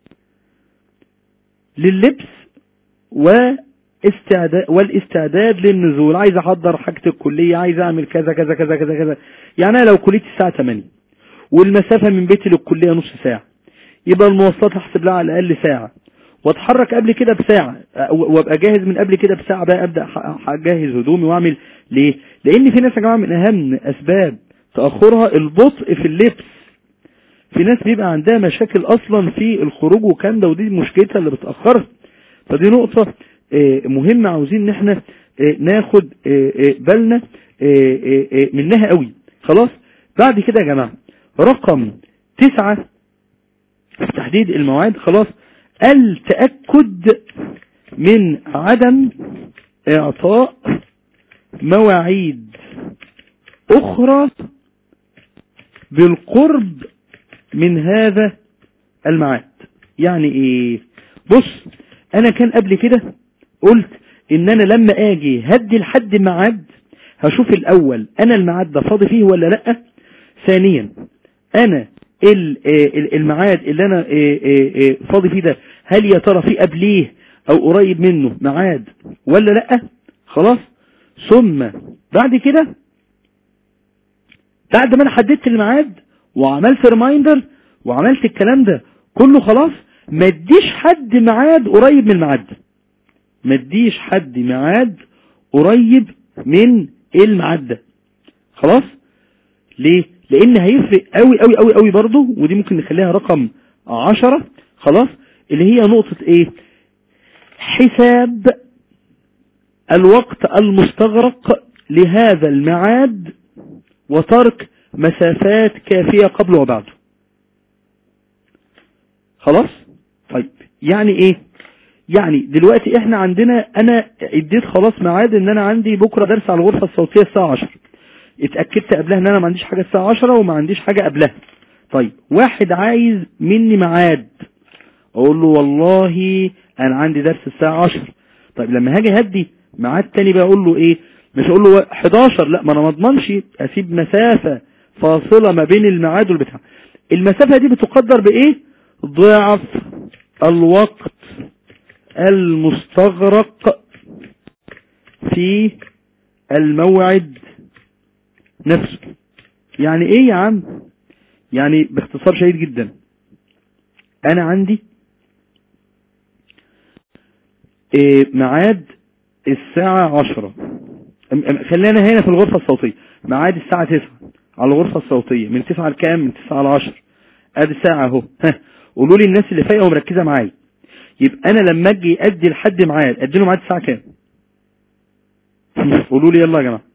لللبس واستعداد والاستعداد للنزول عايز احضر حاجة الكلية عايز اعمل كذا كذا كذا كذا كذا يعني انا لو كليتي الساعة 8 والمسافة من بيتي للكلية نص ساعة يبقى المواصلات هحسب لها على الاقل ساعة واتحرك قبل كده بساعة وابقى جاهز من قبل كده بساعة بقى ابدا اجهز هدومي واعمل ليه لان في ناس يا جماعة من اهم اسباب تأخرها البطء في اللبس في ناس بيبقى عندها مشاكل اصلا في الخروج وكان ده ودي مشكلتها اللي بتأخرها فدي نقطة مهمة عاوزين ان احنا ناخد بالنا منها قوي خلاص بعد كده يا جماعة رقم تسعة في تحديد المواعيد خلاص التأكد من عدم اعطاء مواعيد اخرى بالقرب من هذا الميعاد يعني ايه بص انا كان قبل كده قلت ان انا لما اجي هدي لحد ميعاد هشوف الاول انا الميعاد ده فاضي فيه ولا لا ثانيا انا ال- آه، ال- الميعاد اللي انا آه، آه، آه، فاضي فيه ده هل يا ترى في قبليه او قريب منه ميعاد ولا لا خلاص ثم بعد كده بعد ما انا حددت الميعاد وعملت ريمايندر وعملت الكلام ده كله خلاص ما اديش حد ميعاد قريب من الميعاد ده ما اديش حد ميعاد قريب من الميعاد ده خلاص ليه لان هيفرق قوي قوي قوي قوي برضه ودي ممكن نخليها رقم عشرة خلاص اللي هي نقطة ايه حساب الوقت المستغرق لهذا الميعاد وترك مسافات كافية قبل وبعده خلاص طيب يعني ايه يعني دلوقتي احنا عندنا انا اديت خلاص ميعاد ان انا عندي بكرة درس على الغرفة الصوتية الساعة 10 اتأكدت قبلها ان انا ما عنديش حاجة الساعة 10 وما عنديش حاجة قبلها طيب واحد عايز مني ميعاد اقول له والله انا عندي درس الساعة 10 طيب لما هاجي هدي ميعاد تاني بقى اقول له ايه مش اقول له 11 لا ما انا ما اضمنش اسيب مسافة فاصلة ما بين الميعاد والبتاع المسافة دي بتقدر بايه ضعف الوقت المستغرق في الموعد نفسه يعني ايه يا عم يعني باختصار شديد جدا انا عندي إيه ميعاد الساعة عشرة أم- أم- خلينا هنا في الغرفة الصوتية ميعاد الساعة تسعة على الغرفة الصوتية من تسعة لكام من تسعة لعشر ادي الساعة اهو ها قولوا لي الناس اللي فايقة ومركزة معايا يبقى انا لما اجي ادي لحد ميعاد ادي له ميعاد الساعة كام قولوا لي يلا يا جماعة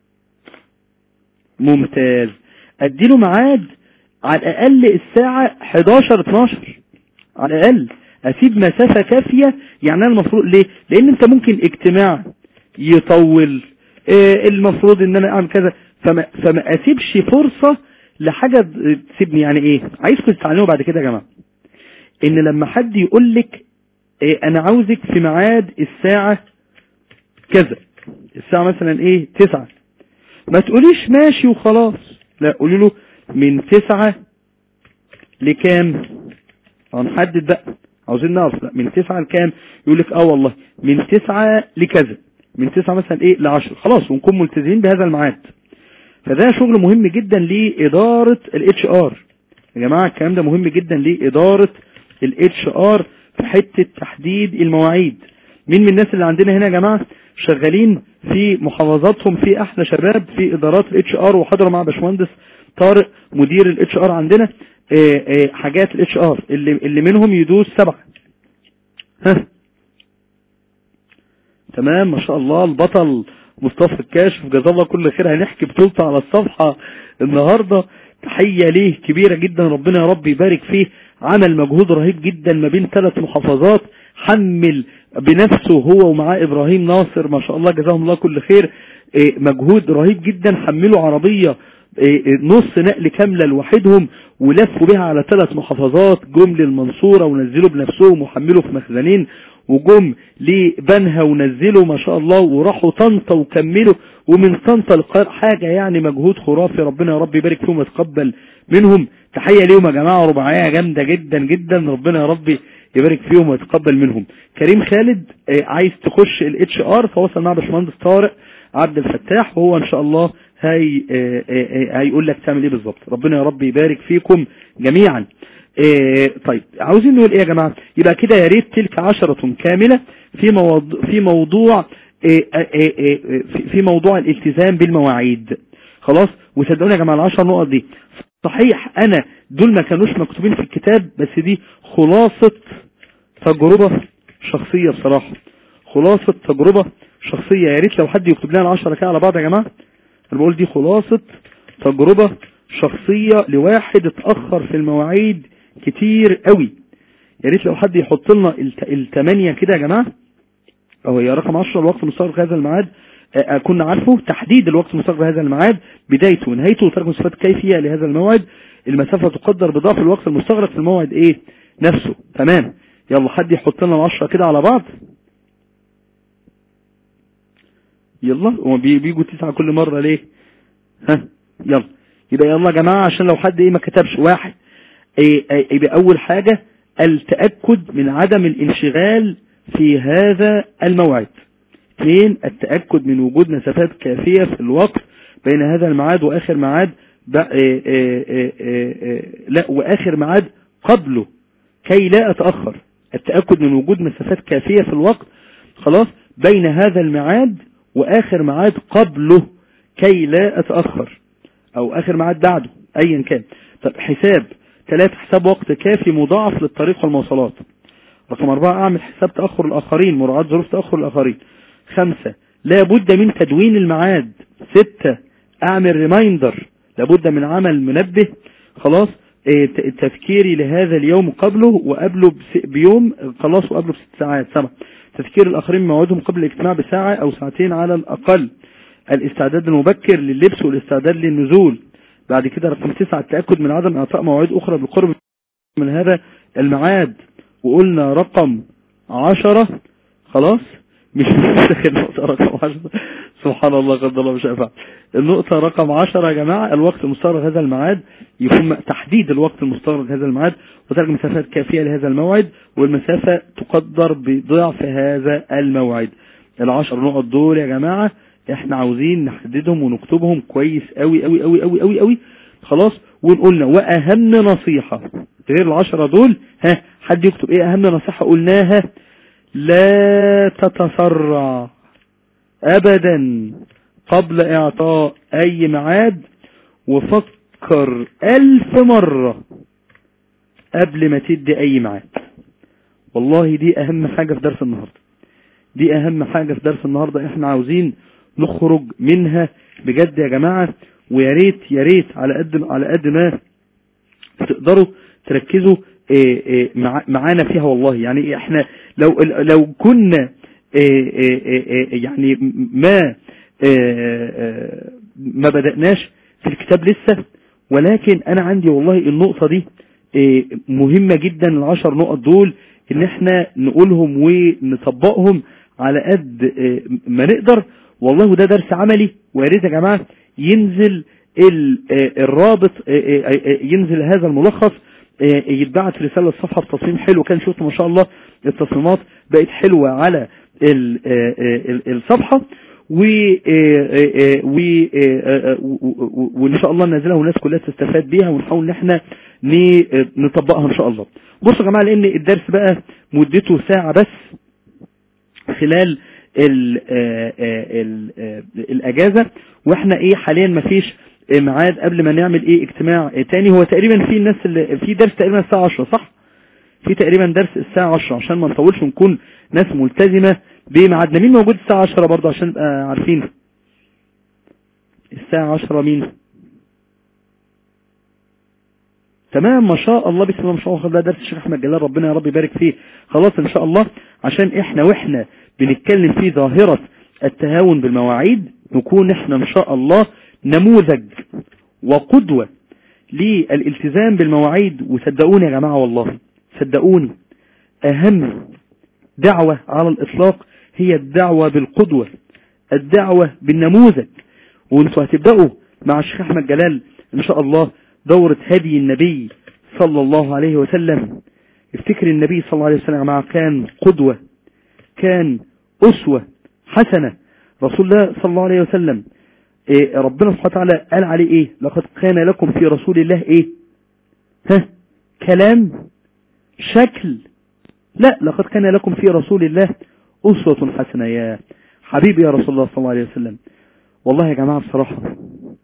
ممتاز ادي له ميعاد على الاقل الساعة 11 12 على الاقل اسيب مسافة كافية يعني انا المفروض ليه لان انت ممكن اجتماع يطول إيه المفروض ان انا اعمل كذا فما, فما اسيبش فرصة لحاجة تسيبني يعني ايه عايزكم تتعلموا بعد كده يا جماعة ان لما حد يقول لك إيه انا عاوزك في ميعاد الساعة كذا الساعة مثلا ايه تسعة ما تقوليش ماشي وخلاص لا قولي له من تسعة لكام هنحدد بقى عاوزين نعرف لا من تسعة لكام يقول لك اه والله من تسعة لكذا من تسعة مثلا ايه لعشر خلاص ونكون ملتزمين بهذا الميعاد فده شغل مهم جدا لإدارة الاتش ار يا جماعة الكلام ده مهم جدا لإدارة الاتش ار في حتة تحديد المواعيد مين من الناس اللي عندنا هنا يا جماعة شغالين في محافظاتهم في احلى شباب في ادارات الاتش ار وحضروا مع باشمهندس طارق مدير الاتش ار عندنا آه، آه، حاجات الاتش ار اللي اللي منهم يدوس سبعة ها تمام ما شاء الله البطل مصطفى الكاشف جزاه الله كل خير هنحكي بطولته على الصفحة النهاردة تحية ليه كبيرة جدا ربنا يا رب يبارك فيه عمل مجهود رهيب جدا ما بين ثلاث محافظات حمل بنفسه هو ومعاه ابراهيم ناصر ما شاء الله جزاهم الله كل خير إيه، مجهود رهيب جدا حملوا عربية إيه، نص نقل كاملة لوحدهم ولفوا بها على ثلاث محافظات جم للمنصورة ونزلوا بنفسهم وحملوا في مخزنين وجم لبنها ونزلوا ما شاء الله وراحوا طنطا وكملوا ومن طنطا للقاهرة حاجة يعني مجهود خرافي ربنا يا رب يبارك فيهم ويتقبل منهم تحية ليهم يا جماعة رباعية جامدة جدا جدا ربنا يا رب يبارك فيهم ويتقبل منهم كريم خالد آه، عايز تخش الاتش ار فوصل مع باشمهندس طارق عبد الفتاح وهو ان شاء الله هي آه، آه، آه، هيقول لك تعمل ايه بالظبط ربنا يا رب يبارك فيكم جميعا آه، طيب عاوزين نقول ايه يا جماعه يبقى كده يا ريت تلك عشرة كاملة في موضوع في موضوع آه، آه، آه، آه، في- في موضوع الالتزام بالمواعيد خلاص وصدقوني يا جماعه العشر نقط دي صحيح انا دول ما كانوش مكتوبين في الكتاب بس دي خلاصة تجربة شخصية بصراحة خلاصة تجربة شخصية يا ريت لو حد يكتب لنا العشرة كده على بعض يا جماعة انا بقول دي خلاصة تجربة شخصية لواحد اتأخر في المواعيد كتير قوي يا ريت لو حد يحط لنا الت- التمانية كده يا جماعة او هي رقم 10 الوقت المستغرق هذا الميعاد آه، كنا عارفه تحديد الوقت المستغرق بهذا الميعاد بدايته ونهايته وترك صفات كيفية لهذا الموعد المسافة تقدر بضعف الوقت المستغرق في الموعد ايه نفسه تمام يلا حد يحط لنا العشرة كده على بعض يلا هو بي- بيجوا تسعة كل مرة ليه ها يلا يبقى يلا يا جماعة عشان لو حد ايه ما كتبش واحد إيه إيه يبقى اول حاجة التأكد من عدم الانشغال في هذا الموعد اثنين التأكد من وجود مسافات كافية في الوقت بين هذا الميعاد واخر ميعاد ب- إيه إيه إيه إيه إيه لا واخر ميعاد قبله كي لا اتأخر التأكد من وجود مسافات كافية في الوقت خلاص بين هذا الميعاد واخر ميعاد قبله كي لا اتأخر او اخر ميعاد بعده ايا كان طب حساب ثلاثة حساب وقت كافي مضاعف للطريق والمواصلات رقم أربعة أعمل حساب تأخر الآخرين مراعاة ظروف تأخر الآخرين خمسة لا بد من تدوين الميعاد ستة أعمل ريمايندر لابد من عمل منبه خلاص إيه، ت- تفكيري لهذا اليوم قبله وقبله بس- بيوم خلاص وقبله بست ساعات سبعة تفكير الآخرين بموعدهم قبل الاجتماع بساعة أو ساعتين على الأقل الاستعداد المبكر لللبس والاستعداد للنزول بعد كده رقم تسعة التأكد من عدم إعطاء مواعيد أخرى بالقرب من هذا الميعاد وقلنا رقم عشرة خلاص مش نفتخر النقطة رقم عشرة سبحان الله قد الله مش أفعل النقطة رقم عشرة يا جماعة الوقت المستغرق هذا الميعاد يكون تحديد الوقت المستغرق هذا الميعاد وترك مسافات كافية لهذا الموعد والمسافة تقدر بضعف هذا الموعد العشر نقط دول يا جماعة احنا عاوزين نحددهم ونكتبهم كويس قوي قوي قوي قوي قوي قوي خلاص ونقولنا واهم نصيحة غير العشرة دول ها حد يكتب ايه اهم نصيحة قلناها لا تتسرع ابدا قبل اعطاء اي ميعاد وفكر الف مرة قبل ما تدي اي ميعاد والله دي اهم حاجة في درس النهاردة دي اهم حاجة في درس النهاردة احنا عاوزين نخرج منها بجد يا جماعة ويا ريت يا ريت على قد على قد ما تقدروا تركزوا إيه إيه مع- معانا فيها والله يعني احنا لو لو كنا إيه إيه إيه إيه يعني ما إيه إيه ما بدأناش في الكتاب لسه ولكن انا عندي والله النقطة دي إيه مهمة جدا العشر نقط دول ان احنا نقولهم ونطبقهم على قد إيه ما نقدر والله ده درس عملي ويا ريت يا جماعة ينزل ال- آه، الرابط آه، آه، آه، ينزل هذا الملخص آه، يتبعت رسالة الصفحة بتصميم حلو كان شفت ما شاء الله التصميمات بقت حلوة على ال- آه، آه، ال- الصفحة و آه، آه، آه، و آه، آه، و- و- وان شاء الله ننزلها والناس كلها تستفاد بيها ونحاول ان احنا ن- آه، نطبقها ان شاء الله بصوا يا جماعة لان الدرس بقى مدته ساعة بس خلال ال آه، آه، ال آه، الاجازة واحنا ايه حاليا مفيش آه، ميعاد قبل ما نعمل ايه اجتماع آه، تاني هو تقريبا في الناس اللي في درس تقريبا الساعة 10 صح في تقريبا درس الساعة 10 عشان ما نطولش ونكون ناس ملتزمة بميعادنا مين موجود الساعة 10 برضه عشان نبقى عارفين الساعة 10 مين تمام ما شاء الله بسم الله ما شاء الله ده درس الشيخ احمد جلال ربنا يا رب يبارك فيه خلاص ان شاء الله عشان احنا واحنا بنتكلم في ظاهرة التهاون بالمواعيد نكون احنا ان شاء الله نموذج وقدوة للالتزام بالمواعيد وصدقوني يا جماعة والله صدقوني اهم دعوة على الاطلاق هي الدعوة بالقدوة الدعوة بالنموذج وانتوا هتبدأوا مع الشيخ احمد جلال ان شاء الله دورة هدي النبي صلى الله عليه وسلم افتكر النبي صلى الله عليه وسلم يا جماعة كان قدوة كان أسوة حسنة رسول الله صلى الله عليه وسلم إيه ربنا سبحانه وتعالى قال عليه ايه لقد كان لكم في رسول الله ايه ها كلام شكل لا لقد كان لكم في رسول الله أسوة حسنة يا حبيبي يا رسول الله صلى الله عليه وسلم والله يا جماعة بصراحة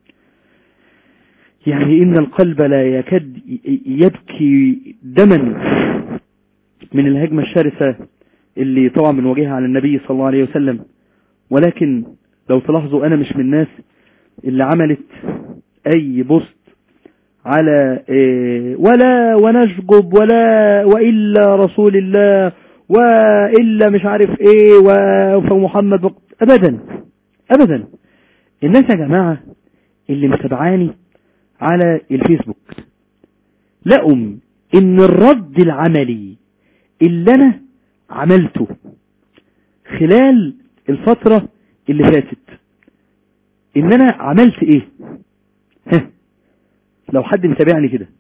يعني إن القلب لا يكاد يبكي دما من الهجمة الشرسة اللي طبعا بنواجهها على النبي صلى الله عليه وسلم ولكن لو تلاحظوا أنا مش من الناس اللي عملت أي بوست على إيه ولا ونشجب ولا وإلا رسول الله وإلا مش عارف إيه وفمحمد أبدا ابدا الناس يا جماعة اللي متابعاني على الفيسبوك لقوا ان الرد العملي اللي انا عملته خلال الفترة اللي فاتت ان انا عملت ايه ها لو حد متابعني كده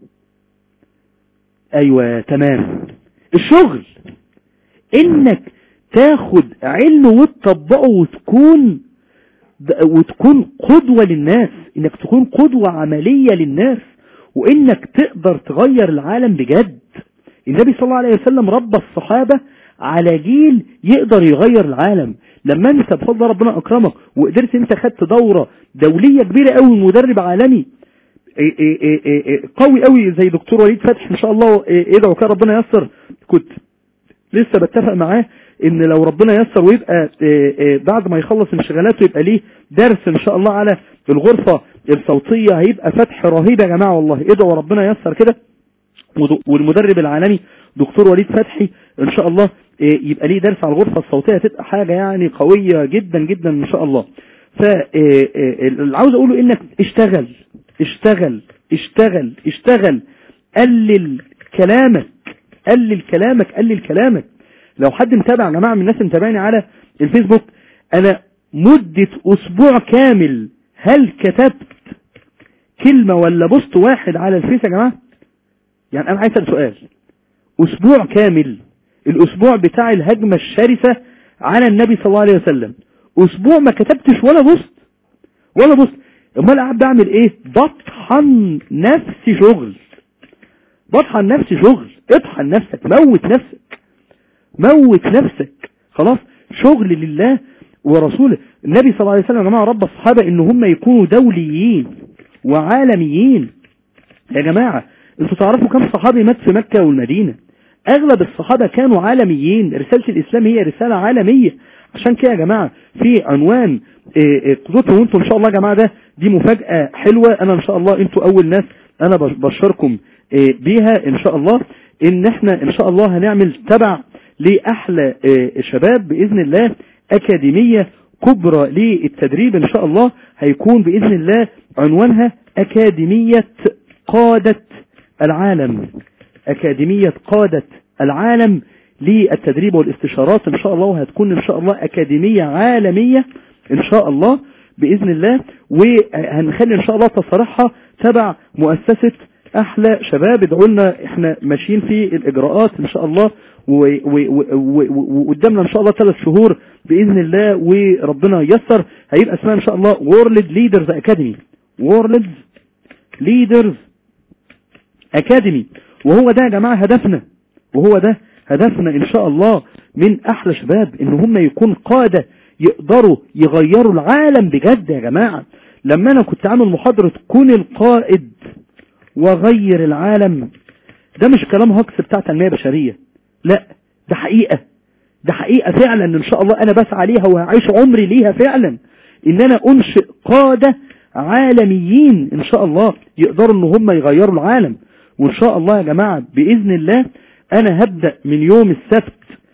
ايوه تمام الشغل انك تاخد علم وتطبقه وتكون وتكون قدوة للناس انك تكون قدوة عملية للناس وانك تقدر تغير العالم بجد النبي صلى الله عليه وسلم ربى الصحابة على جيل يقدر يغير العالم لما انت بفضل ربنا اكرمك وقدرت انت خدت دورة دولية كبيرة قوي مدرب عالمي إيه إيه إيه إيه إيه قوي قوي زي دكتور وليد فتحي ان شاء الله إيه ادعو كده ربنا ييسر كنت لسه بتفق معاه ان لو ربنا ييسر ويبقى إيه إيه بعد ما يخلص انشغالاته يبقى ليه درس ان شاء الله على الغرفة الصوتية هيبقى فتح رهيب يا جماعة والله ادعوا ربنا ييسر كده ودو- والمدرب العالمي دكتور وليد فتحي ان شاء الله إيه، يبقى ليه درس على الغرفة الصوتية هتبقى حاجة يعني قوية جدا جدا ان شاء الله فاللي عاوز اقوله انك اشتغل اشتغل اشتغل اشتغل قلل كلامك قلل كلامك قلل كلامك لو حد متابع يا جماعة من الناس اللي متابعني على الفيسبوك انا مدة اسبوع كامل هل كتبت كلمة ولا بوست واحد على الفيس يا جماعة يعني انا عايز اسال سؤال اسبوع كامل الاسبوع بتاع الهجمة الشرسة على النبي صلى الله عليه وسلم اسبوع ما كتبتش ولا بوست ولا بوست امال قاعد بعمل ايه بطحن نفسي شغل بطحن نفسي شغل اطحن نفسك موت نفسك موت نفسك خلاص شغل لله ورسوله النبي صلى الله عليه وسلم يا جماعه رب الصحابه ان هم يكونوا دوليين وعالميين يا جماعه انتوا تعرفوا كم صحابي مات في مكه والمدينه اغلب الصحابه كانوا عالميين رساله الاسلام هي رساله عالميه عشان كده يا جماعه في عنوان إيه، إيه، قدوتهم وانتم ان شاء الله يا جماعه ده دي مفاجاه حلوه انا ان شاء الله انتوا اول ناس انا بش- بشركم إيه، بيها ان شاء الله ان احنا ان شاء الله هنعمل تبع لاحلى إيه، شباب باذن الله اكاديميه كبرى للتدريب ان شاء الله هيكون باذن الله عنوانها اكاديميه قاده العالم أكاديمية قادة العالم للتدريب والاستشارات إن شاء الله وهتكون إن شاء الله أكاديمية عالمية إن شاء الله بإذن الله وهنخلي إن شاء الله تصريحها تبع مؤسسة أحلى شباب ادعوا لنا إحنا ماشيين في الإجراءات إن شاء الله و- و- و- و- وقدامنا إن شاء الله ثلاث شهور بإذن الله وربنا ييسر هيبقى اسمها إن شاء الله World Leaders Academy World Leaders اكاديمي وهو ده يا جماعة هدفنا وهو ده هدفنا ان شاء الله من احلى شباب ان هم يكون قادة يقدروا يغيروا العالم بجد يا جماعة لما انا كنت عامل محاضرة كون القائد وغير العالم ده مش كلام هكس بتاع تنمية بشرية لا ده حقيقة ده حقيقة فعلا ان شاء الله انا بسعى ليها وهعيش عمري ليها فعلا ان انا انشئ قادة عالميين ان شاء الله يقدروا ان هم يغيروا العالم وان شاء الله يا جماعة باذن الله انا هبدأ من يوم السبت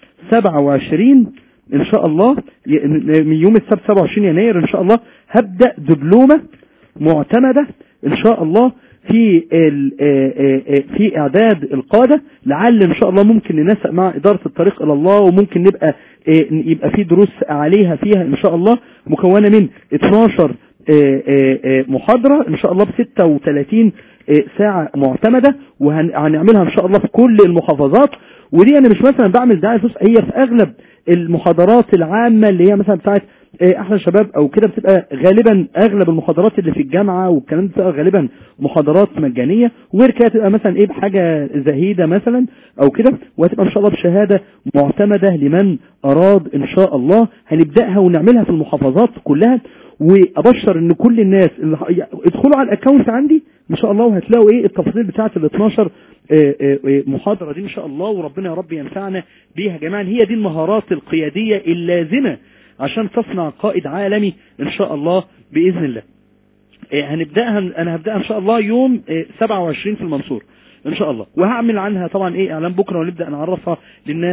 27 ان شاء الله ي- من يوم السبت 27 يناير ان شاء الله هبدأ دبلومة معتمدة ان شاء الله في ال- آه، آه، آه، في اعداد القادة لعل ان شاء الله ممكن ننسق مع ادارة الطريق الى الله وممكن نبقى آه، يبقى في دروس عليها فيها ان شاء الله مكونة من 12 آه، آه، آه، محاضرة ان شاء الله ب 36 آه، ساعة معتمدة وهنعملها ان شاء الله في كل المحافظات ودي انا مش مثلا بعمل دعاية فلوس هي في اغلب المحاضرات العامة اللي هي مثلا بتاعت آه، احلى شباب او كده بتبقى غالبا اغلب المحاضرات اللي في الجامعة والكلام ده بتبقى غالبا محاضرات مجانية وغير كده تبقى مثلا ايه بحاجة زهيدة مثلا او كده وهتبقى ان شاء الله بشهادة معتمدة لمن اراد ان شاء الله هنبدأها ونعملها في المحافظات كلها وابشر ان كل الناس اللي ح- ادخلوا على الاكونت عندي ان شاء الله وهتلاقوا ايه التفاصيل بتاعه ال 12 آه، آه، آه، محاضره دي ان شاء الله وربنا يا رب ينفعنا بيها جميعا هي دي المهارات القياديه اللازمه عشان تصنع قائد عالمي ان شاء الله باذن الله آه، هنبداها انا هبداها ان شاء الله يوم آه، 27 في المنصور ان شاء الله وهعمل عنها طبعا ايه اعلان بكره ونبدا نعرفها للناس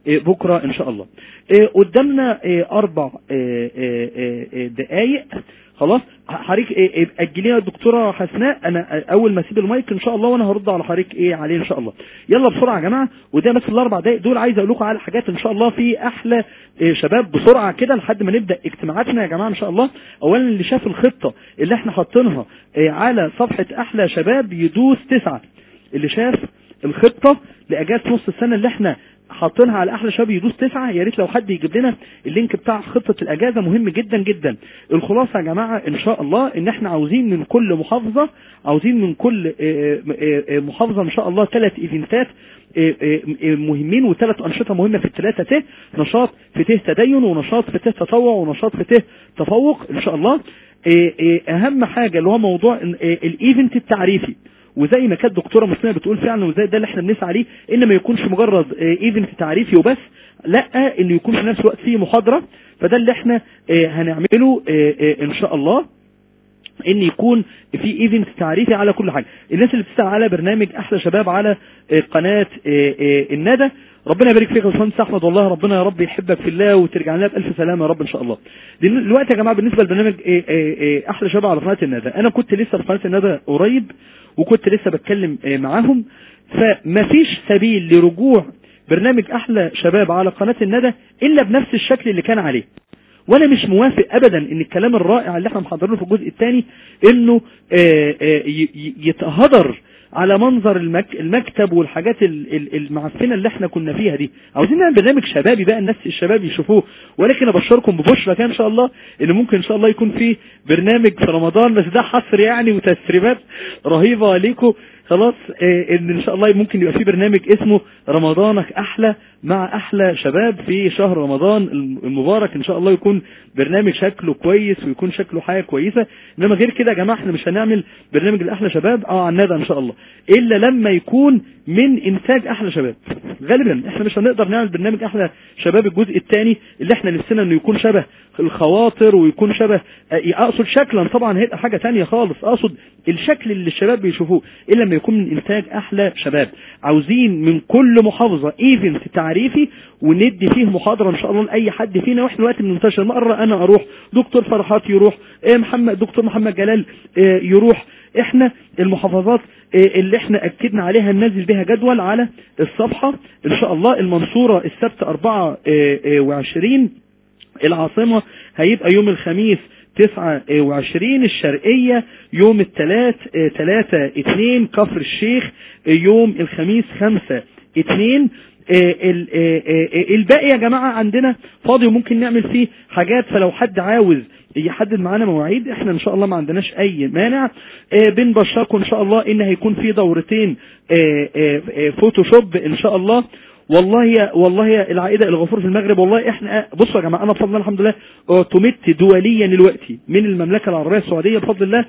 آه، بكرة ان شاء الله آه، قدامنا آه، اربع آه، آه، آه، آه، دقايق خلاص حضرتك إيه إيه اجليها يا دكتوره حسناء انا اول ما اسيب المايك ان شاء الله وانا هرد على حضرتك ايه عليه ان شاء الله يلا بسرعه يا جماعه وده بس الاربع دقايق دول عايز اقول لكم على حاجات ان شاء الله في احلى إيه شباب بسرعه كده لحد ما نبدا اجتماعاتنا يا جماعه ان شاء الله اولا اللي شاف الخطه اللي احنا حاطينها إيه على صفحه احلى شباب يدوس تسعه اللي شاف الخطه لاجازه نص السنه اللي احنا حاطينها على احلى شباب يدوس تسعة يا ريت لو حد يجيب لنا اللينك بتاع خطة الاجازة مهم جدا جدا الخلاصة يا جماعة ان شاء الله ان احنا عاوزين من كل محافظة عاوزين من كل آه، آه، آه، محافظة ان شاء الله ثلاث ايفنتات آه، آه، آه، مهمين وثلاث انشطة مهمة في الثلاثة ت نشاط في ت تدين ونشاط في ت تطوع ونشاط في ت تفوق ان شاء الله آه، آه، اهم حاجة اللي هو موضوع آه، الايفنت التعريفي وزي ما كانت دكتوره مسلمه بتقول فعلا وزي ده اللي احنا بنسعى عليه ان ما يكونش مجرد ايفنت تعريفي وبس لا انه يكون في نفس الوقت فيه محاضره فده اللي احنا آه، هنعمله آه، آه، ان شاء الله ان يكون في ايفنت تعريفي على كل حاجه الناس اللي بتسال على برنامج احلى شباب على آه، قناه آه، آه، الندى ربنا يبارك فيك يا باشمهندس احمد والله ربنا يا رب يحبك في الله وترجع لنا بالف سلامه يا رب ان شاء الله دلوقتي يا جماعه بالنسبه لبرنامج آه، آه، آه، احلى شباب على قناه الندى انا كنت لسه في قناه الندى قريب وكنت لسه بتكلم آه، معاهم فمفيش سبيل لرجوع برنامج احلى شباب على قناه الندى الا بنفس الشكل اللي كان عليه وانا مش موافق ابدا ان الكلام الرائع اللي احنا محضرينه في الجزء الثاني انه آه، آه، ي- ي- يتهدر على منظر المك... المكتب والحاجات ال- ال- المعفنه اللي احنا كنا فيها دي عاوزين نعمل برنامج شبابي بقى الناس الشباب يشوفوه ولكن ابشركم ببشرى كده ان شاء الله ان ممكن ان شاء الله يكون في برنامج في رمضان بس ده حصر يعني وتسريبات رهيبه عليكم خلاص آه، ان ان شاء الله ممكن يبقى في برنامج اسمه رمضانك احلى مع احلى شباب في شهر رمضان المبارك ان شاء الله يكون برنامج شكله كويس ويكون شكله حاجه كويسه انما غير كده يا جماعه احنا مش هنعمل برنامج لاحلى شباب اه على الندى ان شاء الله الا لما يكون من انتاج احلى شباب غالبا احنا مش هنقدر نعمل برنامج احلى شباب الجزء الثاني اللي احنا نفسنا انه يكون شبه الخواطر ويكون شبه آه، اقصد شكلا طبعا هيبقى حاجه تانية خالص اقصد الشكل اللي الشباب بيشوفوه الا لما يكون من انتاج احلى شباب عاوزين من كل محافظه ايفنت تعريفي وندي فيه محاضره ان شاء الله لاي حد فينا واحنا دلوقتي بننتشر مره انا اروح دكتور فرحات يروح آه، محمد دكتور محمد جلال آه، يروح احنا المحافظات آه، اللي احنا اكدنا عليها ننزل بها جدول على الصفحه ان شاء الله المنصوره السبت 24 العاصمة هيبقى يوم الخميس 29 الشرقية يوم الثلاث 3 2 كفر الشيخ آه، يوم الخميس 5 2 الباقي يا جماعة عندنا فاضي وممكن نعمل فيه حاجات فلو حد عاوز يحدد معانا مواعيد احنا ان شاء الله ما عندناش اي مانع آه، بنبشركم ان شاء الله ان هيكون في دورتين آه، آه، آه، فوتوشوب ان شاء الله والله يا والله يا العائده الغفور في المغرب والله احنا بصوا يا جماعه انا بفضل الله الحمد لله اعتمدت دوليا دلوقتي من المملكه العربيه السعوديه بفضل الله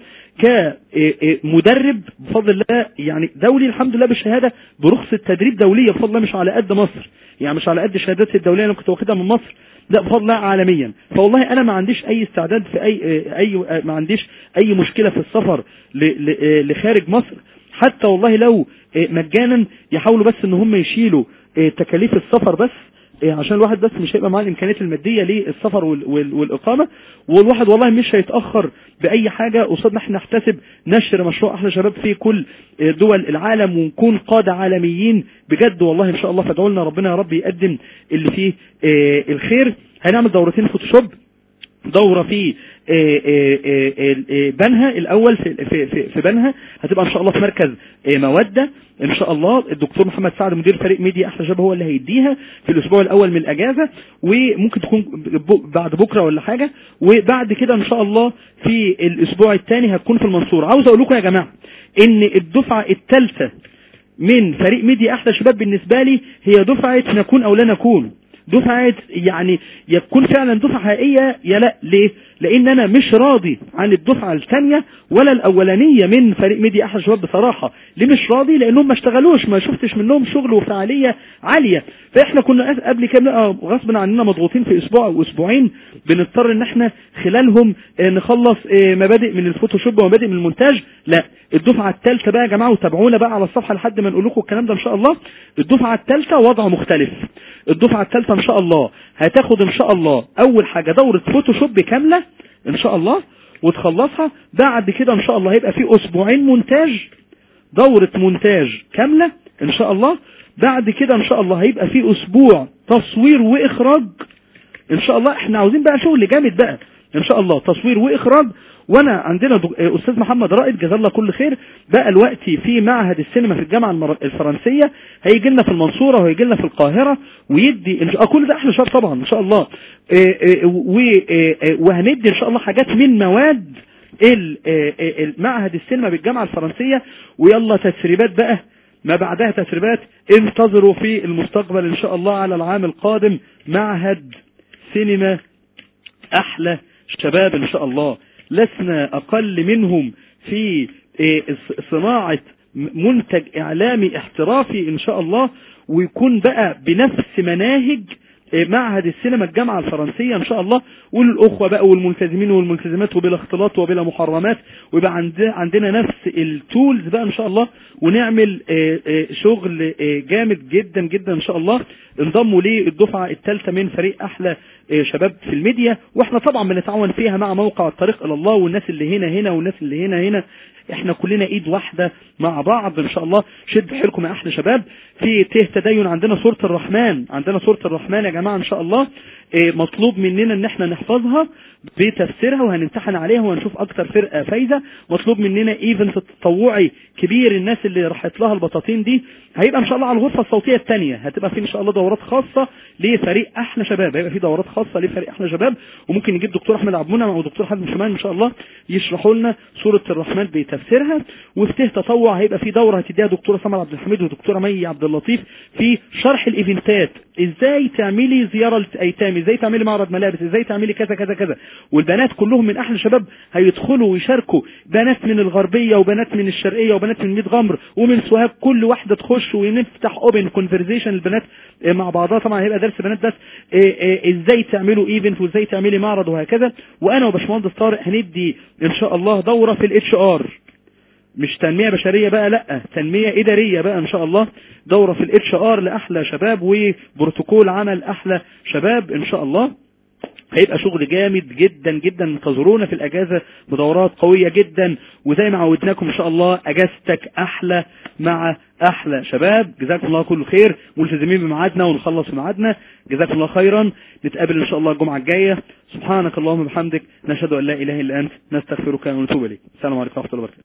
كمدرب بفضل الله يعني دولي الحمد لله بالشهاده برخصه تدريب دوليه بفضل الله مش على قد مصر يعني مش على قد الشهادات الدوليه اللي أنا كنت واخدها من مصر لا بفضل الله عالميا فوالله انا ما عنديش اي استعداد في اي اي ما عنديش اي مشكله في السفر ل- ل- لخارج مصر حتى والله لو مجانا يحاولوا بس ان هم يشيلوا تكاليف السفر بس عشان الواحد بس مش هيبقى معاه الامكانيات الماديه للسفر وال- وال- والاقامه والواحد والله مش هيتاخر باي حاجه قصاد احنا نحتسب نشر مشروع احلى شباب في كل دول العالم ونكون قاده عالميين بجد والله ان شاء الله فادعوا لنا ربنا يا رب يقدم اللي فيه آه، الخير هنعمل دورتين فوتوشوب دورة في آه، آه، آه، آه، بنها الأول في في في في بنها هتبقى إن شاء الله في مركز آه، مودة إن شاء الله الدكتور محمد سعد مدير فريق ميديا أحلى شباب هو اللي هيديها في الأسبوع الأول من الأجازة وممكن تكون ب- بعد بكرة ولا حاجة وبعد كده إن شاء الله في الأسبوع الثاني هتكون في المنصورة عاوز أقول لكم يا جماعة إن الدفعة الثالثة من فريق ميديا احلى شباب بالنسبه لي هي دفعه نكون او لا نكون دفعه يعني يكون فعلا دفعه حقيقيه يا لا ليه لان انا مش راضي عن الدفعه الثانيه ولا الاولانيه من فريق ميديا احلى شباب بصراحه ليه مش راضي لانهم ما اشتغلوش ما شفتش منهم شغل وفعاليه عاليه فاحنا كنا أس- قبل كده بنبقى غصب عننا مضغوطين في اسبوع او اسبوعين بنضطر ان احنا خلالهم آه، نخلص آه، مبادئ من الفوتوشوب ومبادئ من المونتاج لا الدفعه الثالثه بقى يا جماعه وتابعونا بقى على الصفحه لحد ما نقول لكم الكلام ده ان شاء الله الدفعه الثالثه وضع مختلف الدفعة الثالثة ان شاء الله هتاخد ان شاء الله اول حاجة دورة فوتوشوب كاملة ان شاء الله وتخلصها بعد كده ان شاء الله هيبقى في اسبوعين مونتاج دورة مونتاج كاملة ان شاء الله بعد كده ان شاء الله هيبقى في اسبوع تصوير واخراج ان شاء الله احنا عاوزين بقى شغل جامد بقى ان شاء الله تصوير واخراج وانا عندنا دك... استاذ محمد رائد جزاه الله كل خير بقى الوقت في معهد السينما في الجامعه المر... الفرنسيه هيجي لنا في المنصوره وهيجي لنا في القاهره ويدي إن شاء... كل ده احلى شرط طبعا ان شاء الله إيه إيه و... إيه وهندي ان شاء الله حاجات من مواد المعهد السينما بالجامعه الفرنسيه ويلا تسريبات بقى ما بعدها تسريبات انتظروا في المستقبل ان شاء الله على العام القادم معهد سينما احلى شباب ان شاء الله لسنا اقل منهم في صناعة منتج اعلامي احترافي ان شاء الله ويكون بقى بنفس مناهج معهد السينما الجامعة الفرنسية ان شاء الله والاخوة بقى والملتزمين والملتزمات وبلا اختلاط وبلا محرمات ويبقى عندنا نفس التولز بقى ان شاء الله ونعمل شغل جامد جدا جدا ان شاء الله انضموا للدفعة الثالثة من فريق احلى شباب في الميديا واحنا طبعا بنتعاون فيها مع موقع الطريق الى الله والناس اللي هنا هنا والناس اللي هنا هنا احنا كلنا ايد واحدة مع بعض ان شاء الله شد حيلكم يا احلى شباب في ته تدين عندنا سورة الرحمن عندنا سورة الرحمن يا جماعة ان شاء الله اه مطلوب مننا ان احنا نحفظها بتفسيرها وهنمتحن عليها وهنشوف اكتر فرقة فايزة مطلوب مننا ايفنت تطوعي كبير الناس اللي راحت لها البطاطين دي هيبقى ان شاء الله على الغرفة الصوتية الثانية هتبقى في ان شاء الله دورات خاصة لفريق احلى شباب هيبقى في دورات خاصة لفريق احلى شباب وممكن نجيب دكتور احمد عبد المنعم او دكتور حازم شمال ان شاء الله يشرحوا لنا سورة الرحمن بتفسيرها وفي ته تطوع هيبقى في دورة هتديها دكتورة سمر عبد الحميد ودكتورة مي عبد اللطيف في شرح الايفنتات ازاي تعملي زيارة لايتام ازاي تعملي معرض ملابس ازاي تعملي كذا كذا كذا والبنات كلهم من احلى شباب هيدخلوا ويشاركوا بنات من الغربية وبنات من الشرقية وبنات من ميت غمر ومن سوهاج كل واحدة تخش ونفتح اوبن كونفرزيشن البنات مع بعضها طبعا هيبقى درس بنات بس ازاي تعملوا ايفنت وازاي تعملي معرض وهكذا وانا وباشمهندس طارق هندي ان شاء الله دورة في الاتش ار مش تنمية بشرية بقى لا تنمية ادارية بقى ان شاء الله دورة في الاتش ار لاحلى شباب وبروتوكول عمل احلى شباب ان شاء الله هيبقى شغل جامد جدا جدا انتظرونا في الاجازة بدورات قوية جدا وزي ما عودناكم ان شاء الله اجازتك احلى مع احلى شباب جزاكم الله كل خير ملتزمين بميعادنا ونخلص بميعادنا جزاكم الله خيرا نتقابل ان شاء الله الجمعة الجاية سبحانك اللهم وبحمدك نشهد ان لا اله الا انت نستغفرك ونتوب اليك السلام عليكم ورحمة الله وبركاته